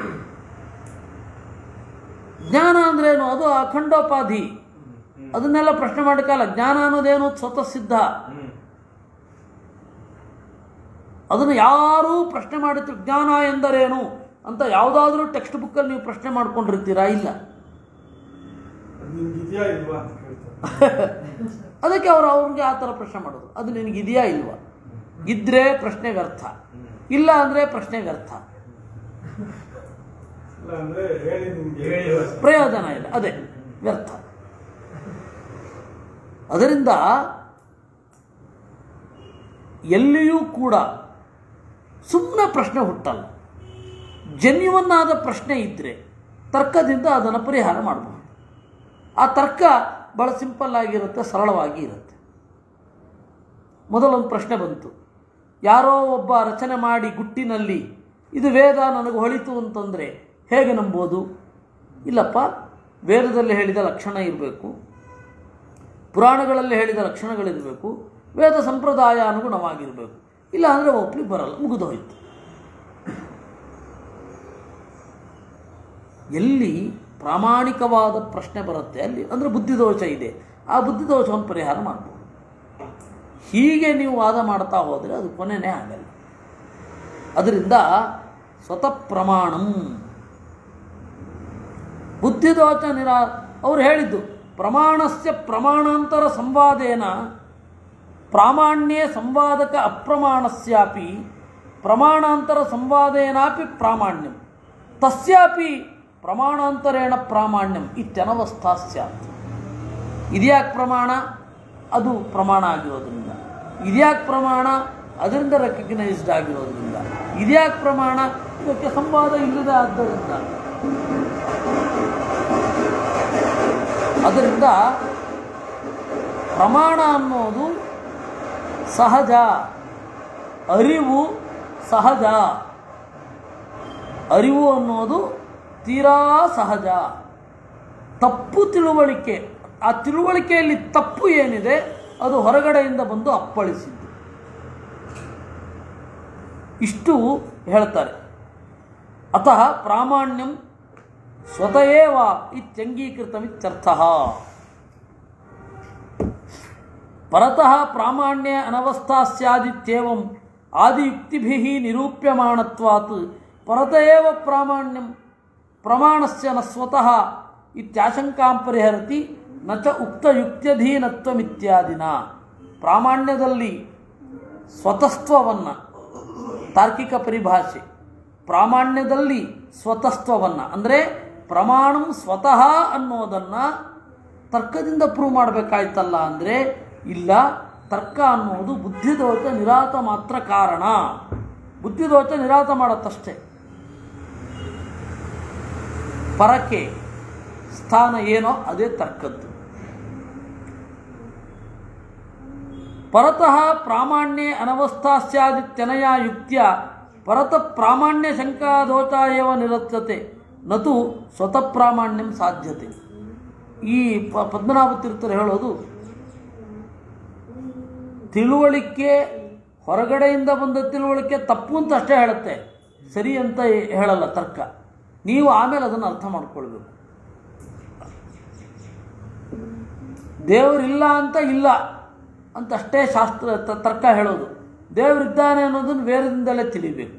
ಜ್ಞಾನ ಅಂದ್ರೇನು ಅದು ಅಖಂಡೋಪಾಧಿ ಅದನ್ನೆಲ್ಲ ಪ್ರಶ್ನೆ ಮಾಡೋಕ್ಕಲ್ಲ ಜ್ಞಾನ ಅನ್ನೋದೇನು ಸ್ವತಃ ಸಿದ್ಧ ಅದನ್ನು ಯಾರೂ ಪ್ರಶ್ನೆ ಮಾಡುತ್ತಿರು ಜ್ಞಾನ ಎಂದರೇನು ಅಂತ ಯಾವುದಾದ್ರೂ ಟೆಕ್ಸ್ಟ್ ಬುಕ್ಕಲ್ಲಿ ನೀವು ಪ್ರಶ್ನೆ ಮಾಡ್ಕೊಂಡಿರ್ತೀರಾ ಇಲ್ಲ ಅದು ನಿಮ್ಗೆ ಇದೆಯಾ ಇಲ್ವಾ ಅಂತ ಕೇಳ್ತಾರೆ ಅದಕ್ಕೆ ಅವರು ಅವ್ರಿಗೆ ಆ ಥರ ಪ್ರಶ್ನೆ ಮಾಡೋದು ಅದು ನಿನಗೆ ಇದೆಯಾ ಇಲ್ವಾ ಇದ್ರೆ ಪ್ರಶ್ನೆ ವ್ಯರ್ಥ ಇಲ್ಲ ಅಂದರೆ ಪ್ರಶ್ನೆ ವ್ಯರ್ಥ ಇಲ್ಲ ಅಂದ್ರೆ ಹೇಳಿ ನಿಮ್ಗೆ ಪ್ರಯೋಜನ ಇಲ್ಲ ಅದೇ ವ್ಯರ್ಥ ಅದರಿಂದ ಎಲ್ಲಿಯೂ ಕೂಡ ಸುಮ್ಮನೆ ಪ್ರಶ್ನೆ ಹುಟ್ಟಲ್ಲ ಜೆನ್ಯುವನ್ ಆದ ಪ್ರಶ್ನೆ ಇದ್ದರೆ ತರ್ಕದಿಂದ ಅದನ್ನು ಪರಿಹಾರ ಮಾಡಬಹುದು ಆ ತರ್ಕ ಭಾಳ ಸಿಂಪಲ್ ಆಗಿರುತ್ತೆ ಸರಳವಾಗಿ ಇರುತ್ತೆ ಮೊದಲೊಂದು ಪ್ರಶ್ನೆ ಬಂತು ಯಾರೋ ಒಬ್ಬ ರಚನೆ ಮಾಡಿ ಗುಟ್ಟಿನಲ್ಲಿ ಇದು ವೇದ ನನಗೆ ಹೊಳಿತು ಅಂತಂದರೆ ಹೇಗೆ ನಂಬೋದು ಇಲ್ಲಪ್ಪ ವೇದದಲ್ಲಿ ಹೇಳಿದ ಲಕ್ಷಣ ಇರಬೇಕು ಪುರಾಣಗಳಲ್ಲಿ ಹೇಳಿದ ಲಕ್ಷಣಗಳಿರಬೇಕು ವೇದ ಸಂಪ್ರದಾಯ ಅನುಗುಣವಾಗಿರಬೇಕು ಇಲ್ಲ ಅಂದರೆ ಒಪ್ಲಿಕ್ಕೆ ಬರಲ್ಲ ಮುಗಿದು ಹೋಯ್ತು ಎಲ್ಲಿ ಪ್ರಾಮಾಣಿಕವಾದ ಪ್ರಶ್ನೆ ಬರುತ್ತೆ ಅಲ್ಲಿ ಅಂದರೆ ಬುದ್ಧಿದೋಷ ಇದೆ ಆ ಬುದ್ಧಿದೋಷವನ್ನು ಪರಿಹಾರ ಮಾಡ್ಬೋದು ಹೀಗೆ ನೀವು ವಾದ ಮಾಡ್ತಾ ಹೋದರೆ ಅದು ಕೊನೆನೇ ಆಗಲ್ಲ ಅದರಿಂದ ಸ್ವತಃ ಪ್ರಮಾಣಂ ಬುದ್ಧಿದೋಷ ನಿರಾ ಅವ್ರು ಹೇಳಿದ್ದು ಪ್ರಮಾಣಸ್ಯ ಪ್ರಮಾಣಾಂತರ ಸಂವಾದೇನ ಪ್ರಾಮಾಣ್ಯೇ ಸಂವಾದಕ ಅಪ್ರಮಾಣಸ್ಯಾಪಿ ಪ್ರಮಾಣಾಂತರ ಸಂವಾದೇನಾಪಿ ಪ್ರಾಮಾಣ್ಯಂ ತಸ್ಯಾಪಿ ಪ್ರಮಾಣಾಂತರೇಣ ಪ್ರಾಮಾಣ್ಯಂ ಇತ್ಯನವಸ್ಥಾ ಸ್ಯಾತ್ ಇದ್ಯಾಕೆ ಪ್ರಮಾಣ ಅದು ಪ್ರಮಾಣ ಆಗಿರೋದ್ರಿಂದ ಇದ್ಯಾಕೆ ಪ್ರಮಾಣ ಅದರಿಂದ ರೆಕಗ್ನೈಸ್ಡ್ ಆಗಿರೋದ್ರಿಂದ ಇದ್ಯಾಕೆ ಪ್ರಮಾಣ ಇದಕ್ಕೆ ಸಂವಾದ ಇಲ್ಲದೆ ಆದ್ದರಿಂದ ಅದರಿಂದ ಪ್ರಮಾಣ ಅನ್ನೋದು ಸಹಜ ಅರಿವು ಸಹಜ ಅರಿವು ಅನ್ನೋದು ತೀರಾ ಸಹಜ ತಪ್ಪು ತಿಳುವಳಿಕೆ ಆ ತಿಳುವಳಿಕೆಯಲ್ಲಿ ತಪ್ಪು ಏನಿದೆ ಅದು ಹೊರಗಡೆಯಿಂದ ಬಂದು ಅಪ್ಪಳಿಸಿದ್ದು ಇಷ್ಟು ಹೇಳ್ತಾರೆ ಅತಃ ಪ್ರಾಮಾಣ್ಯಂ ಸ್ವತಯೇವ ಇತ್ಯಂಗೀಕೃತಮಿತ್ಯರ್ಥಃ ಪರತಃ ಪ್ರಾಮಾಣ್ಯ ಅನವಸ್ಥಾ ಸ್ಯಾದಿತ್ಯೇವಂ ಆದಿಯುಕ್ತಿಭಿಃ ನಿರೂಪ್ಯಮಾಣತ್ವಾತ್ ಪರತ ಏವ ಪ್ರಾಮಾಣ್ಯಂ ಪ್ರಮಾಣಸ್ಯ ನ ಸ್ವತಃ ಇತ್ಯಾಶಂಕಾಂ ಪರಿಹರತಿ ನ ಚ ಉಕ್ತಯುಕ್ತ್ಯಧೀನತ್ವಮಿತ್ಯಾದಿನ ಪ್ರಾಮಾಣ್ಯದಲ್ಲಿ ಸ್ವತಸ್ತ್ವವನ್ನು ತಾರ್ಕಿಕ ಪರಿಭಾಷೆ ಪ್ರಾಮಾಣ್ಯದಲ್ಲಿ ಸ್ವತಸ್ತ್ವವನ್ನು ಅಂದರೆ ಪ್ರಮಾಣಂ ಸ್ವತಃ ಅನ್ನೋದನ್ನು ತರ್ಕದಿಂದ ಪ್ರೂವ್ ಮಾಡಬೇಕಾಯ್ತಲ್ಲ ಅಂದರೆ ಇಲ್ಲ ತರ್ಕ ಅನ್ನೋದು ಬುದ್ಧಿದೋಷ ನಿರಾತ ಮಾತ್ರ ಕಾರಣ ಬುದ್ಧಿದೋಷ ನಿರಾತ ಮಾಡತ್ತಷ್ಟೇ ಪರಕ್ಕೆ ಸ್ಥಾನ ಏನೋ ಅದೇ ತರ್ಕದ್ದು ಪರತಃ ಪ್ರಾಮಾಣ್ಯೆ ಅನವಸ್ಥಾ ಸ್ಯಾದಿತ್ಯನಯ ಯುಕ್ತಿಯ ಪರತ ಪ್ರಾಮಾಣ್ಯ ಶಂಕಾದೋಷ ಏವ ನಿರತ್ಯತೆ ನತು ಸ್ವತಃ ಪ್ರಾಮಾಣ್ಯಂ ಸಾಧ್ಯತೆ ಈ ಪ ಪದ್ಮನಾಭ ತೀರ್ಥರು ಹೇಳೋದು ತಿಳುವಳಿಕೆ ಹೊರಗಡೆಯಿಂದ ಬಂದ ತಿಳುವಳಿಕೆ ತಪ್ಪು ಅಂತ ಅಷ್ಟೇ ಹೇಳುತ್ತೆ ಸರಿ ಅಂತ ಹೇಳಲ್ಲ ತರ್ಕ ನೀವು ಆಮೇಲೆ ಅದನ್ನು ಅರ್ಥ ಮಾಡ್ಕೊಳ್ಬೇಕು ದೇವರಿಲ್ಲ ಅಂತ ಇಲ್ಲ ಅಂತ ಅಷ್ಟೇ ಶಾಸ್ತ್ರ ತ- ತರ್ಕ ಹೇಳೋದು ದೇವರಿದ್ದಾನೆ ಅನ್ನೋದನ್ನು ವೇರದಿಂದಲೇ ತಿಳಿಬೇಕು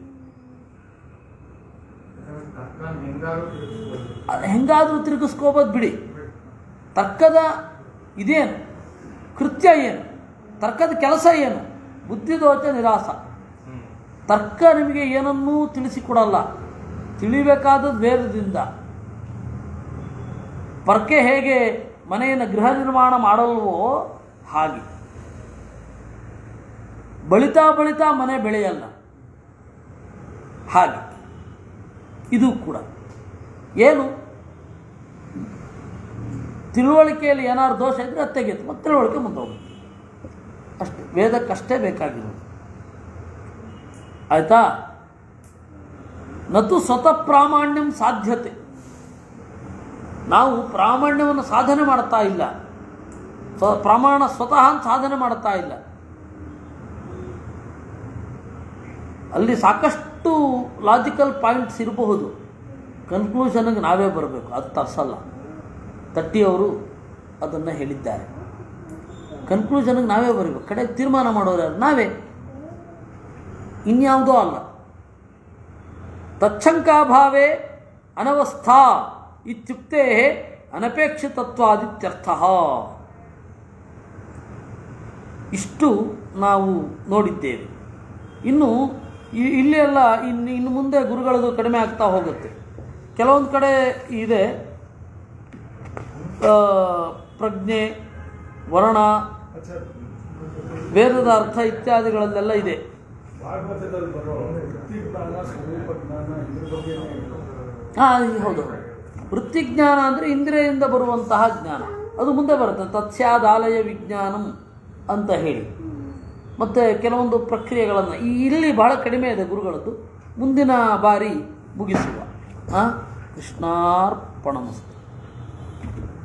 ತರ್ಕ ಹೆಂಗಾರು ತಿಳ್ಸ್ಬೋದು. ಅದು ಹೆಂಗಾದರೂ ತಿರುಗಿಸ್ಕೋಬೋದು ಬಿಡಿ ತರ್ಕದ ಇದೇನು ಕೃತ್ಯ ಏನು ತರ್ಕದ ಕೆಲಸ ಏನು ಬುದ್ಧಿದೋಚ ನಿರಾಸ ತರ್ಕ ನಿಮಗೆ ಏನನ್ನೂ ತಿಳಿಸಿಕೊಡಲ್ಲ ತಿಳಿಬೇಕಾದದ್ದು ವೇದದಿಂದ ಪರ್ಕೆ ಹೇಗೆ ಮನೆಯನ್ನು ಗೃಹ ನಿರ್ಮಾಣ ಮಾಡಲ್ವೋ ಹಾಗೆ ಬಳಿತಾ ಬಳಿತಾ ಮನೆ ಬೆಳೆಯಲ್ಲ ಹಾಗೆ ಇದು ಕೂಡ ಏನು ತಿಳುವಳಿಕೆಯಲ್ಲಿ ಏನಾದ್ರು ದೋಷ ಇದ್ದರೆ ಅದು ತೆಗೆಯುತ್ತೆ ಮತ್ತೆ ತಿಳುವಳಿಕೆ ಮುಂದೆ ಹೋಗುತ್ತೆ ಅಷ್ಟೇ ವೇದಕ್ಕಷ್ಟೇ ಬೇಕಾಗಿರೋದು ಆಯ್ತಾ ನತು ಸ್ವತಃ ಪ್ರಾಮಾಣ್ಯಂ ಸಾಧ್ಯತೆ ನಾವು ಪ್ರಾಮಾಣ್ಯವನ್ನು ಸಾಧನೆ ಮಾಡ್ತಾ ಇಲ್ಲ ಸ್ವ ಪ್ರಮಾಣ ಸ್ವತಃ ಅಂತ ಸಾಧನೆ ಮಾಡ್ತಾ ಇಲ್ಲ ಅಲ್ಲಿ ಸಾಕಷ್ಟು ಲಾಜಿಕಲ್ ಪಾಯಿಂಟ್ಸ್ ಇರಬಹುದು ಕನ್ಕ್ಲೂಷನ್ಗೆ ನಾವೇ ಬರಬೇಕು ಅದು ತರ್ಸಲ್ಲ ತಟ್ಟಿಯವರು ಅದನ್ನು ಹೇಳಿದ್ದಾರೆ ಕನ್ಕ್ಲೂಷನ್ಗೆ ನಾವೇ ಬರಬೇಕು ಕಡೆಗೆ ತೀರ್ಮಾನ ಮಾಡೋರು ಯಾರು ನಾವೇ ಇನ್ಯಾವುದೋ ಅಲ್ಲ ತಚ್ಛಂಕಾಭಾವೇ ಅನವಸ್ಥಾ ಇತ್ಯುಕ್ತೆ ಅನಪೇಕ್ಷಿತತ್ವಾದಿತ್ಯರ್ಥ ಇಷ್ಟು ನಾವು ನೋಡಿದ್ದೇವೆ ಇನ್ನು ಇ- ಇಲ್ಲಿ ಎಲ್ಲ ಇನ್ನು ಇನ್ನು ಮುಂದೆ ಗುರುಗಳದು ಕಡಿಮೆ ಆಗ್ತಾ ಹೋಗುತ್ತೆ ಕೆಲವೊಂದು ಕಡೆ ಇದೆ ಆ, ಪ್ರಜ್ಞೆ ವರ್ಣ ಆಚಾರ್ಯ ವೇದದ ಅರ್ಥ ಇತ್ಯಾದಿಗಳಲ್ಲೆಲ್ಲ ಇದೆ ಭಾಗವತದಲ್ಲಿ ಬರೋ ವೃತ್ತಿ ಜ್ಞಾನ ಸ್ವರೂಪ ಜ್ಞಾನ ಇದ್ರ ಬಗ್ಗೆನೇ ಹಾಂ ಹೌದು ವೃತ್ತಿಜ್ಞಾನ ಅಂದರೆ ಇಂದ್ರಿಯದಿಂದ ಬರುವಂತಹ ಜ್ಞಾನ ಅದು ಮುಂದೆ ಬರುತ್ತೆ ತತ್ಸ್ಯಾದಾಲಯ ವಿಜ್ಞಾನಂ ಅಂತ ಹೇಳಿ ಮತ್ತು ಕೆಲವೊಂದು ಪ್ರಕ್ರಿಯೆಗಳನ್ನು ಈ ಇಲ್ಲಿ ಬಹಳ ಕಡಿಮೆ ಇದೆ ಗುರುಗಳದ್ದು ಮುಂದಿನ ಬಾರಿ ಮುಗಿಸುವ ಹಾಂ ಕೃಷ್ಣಾರ್ಪಣಮಸ್ತು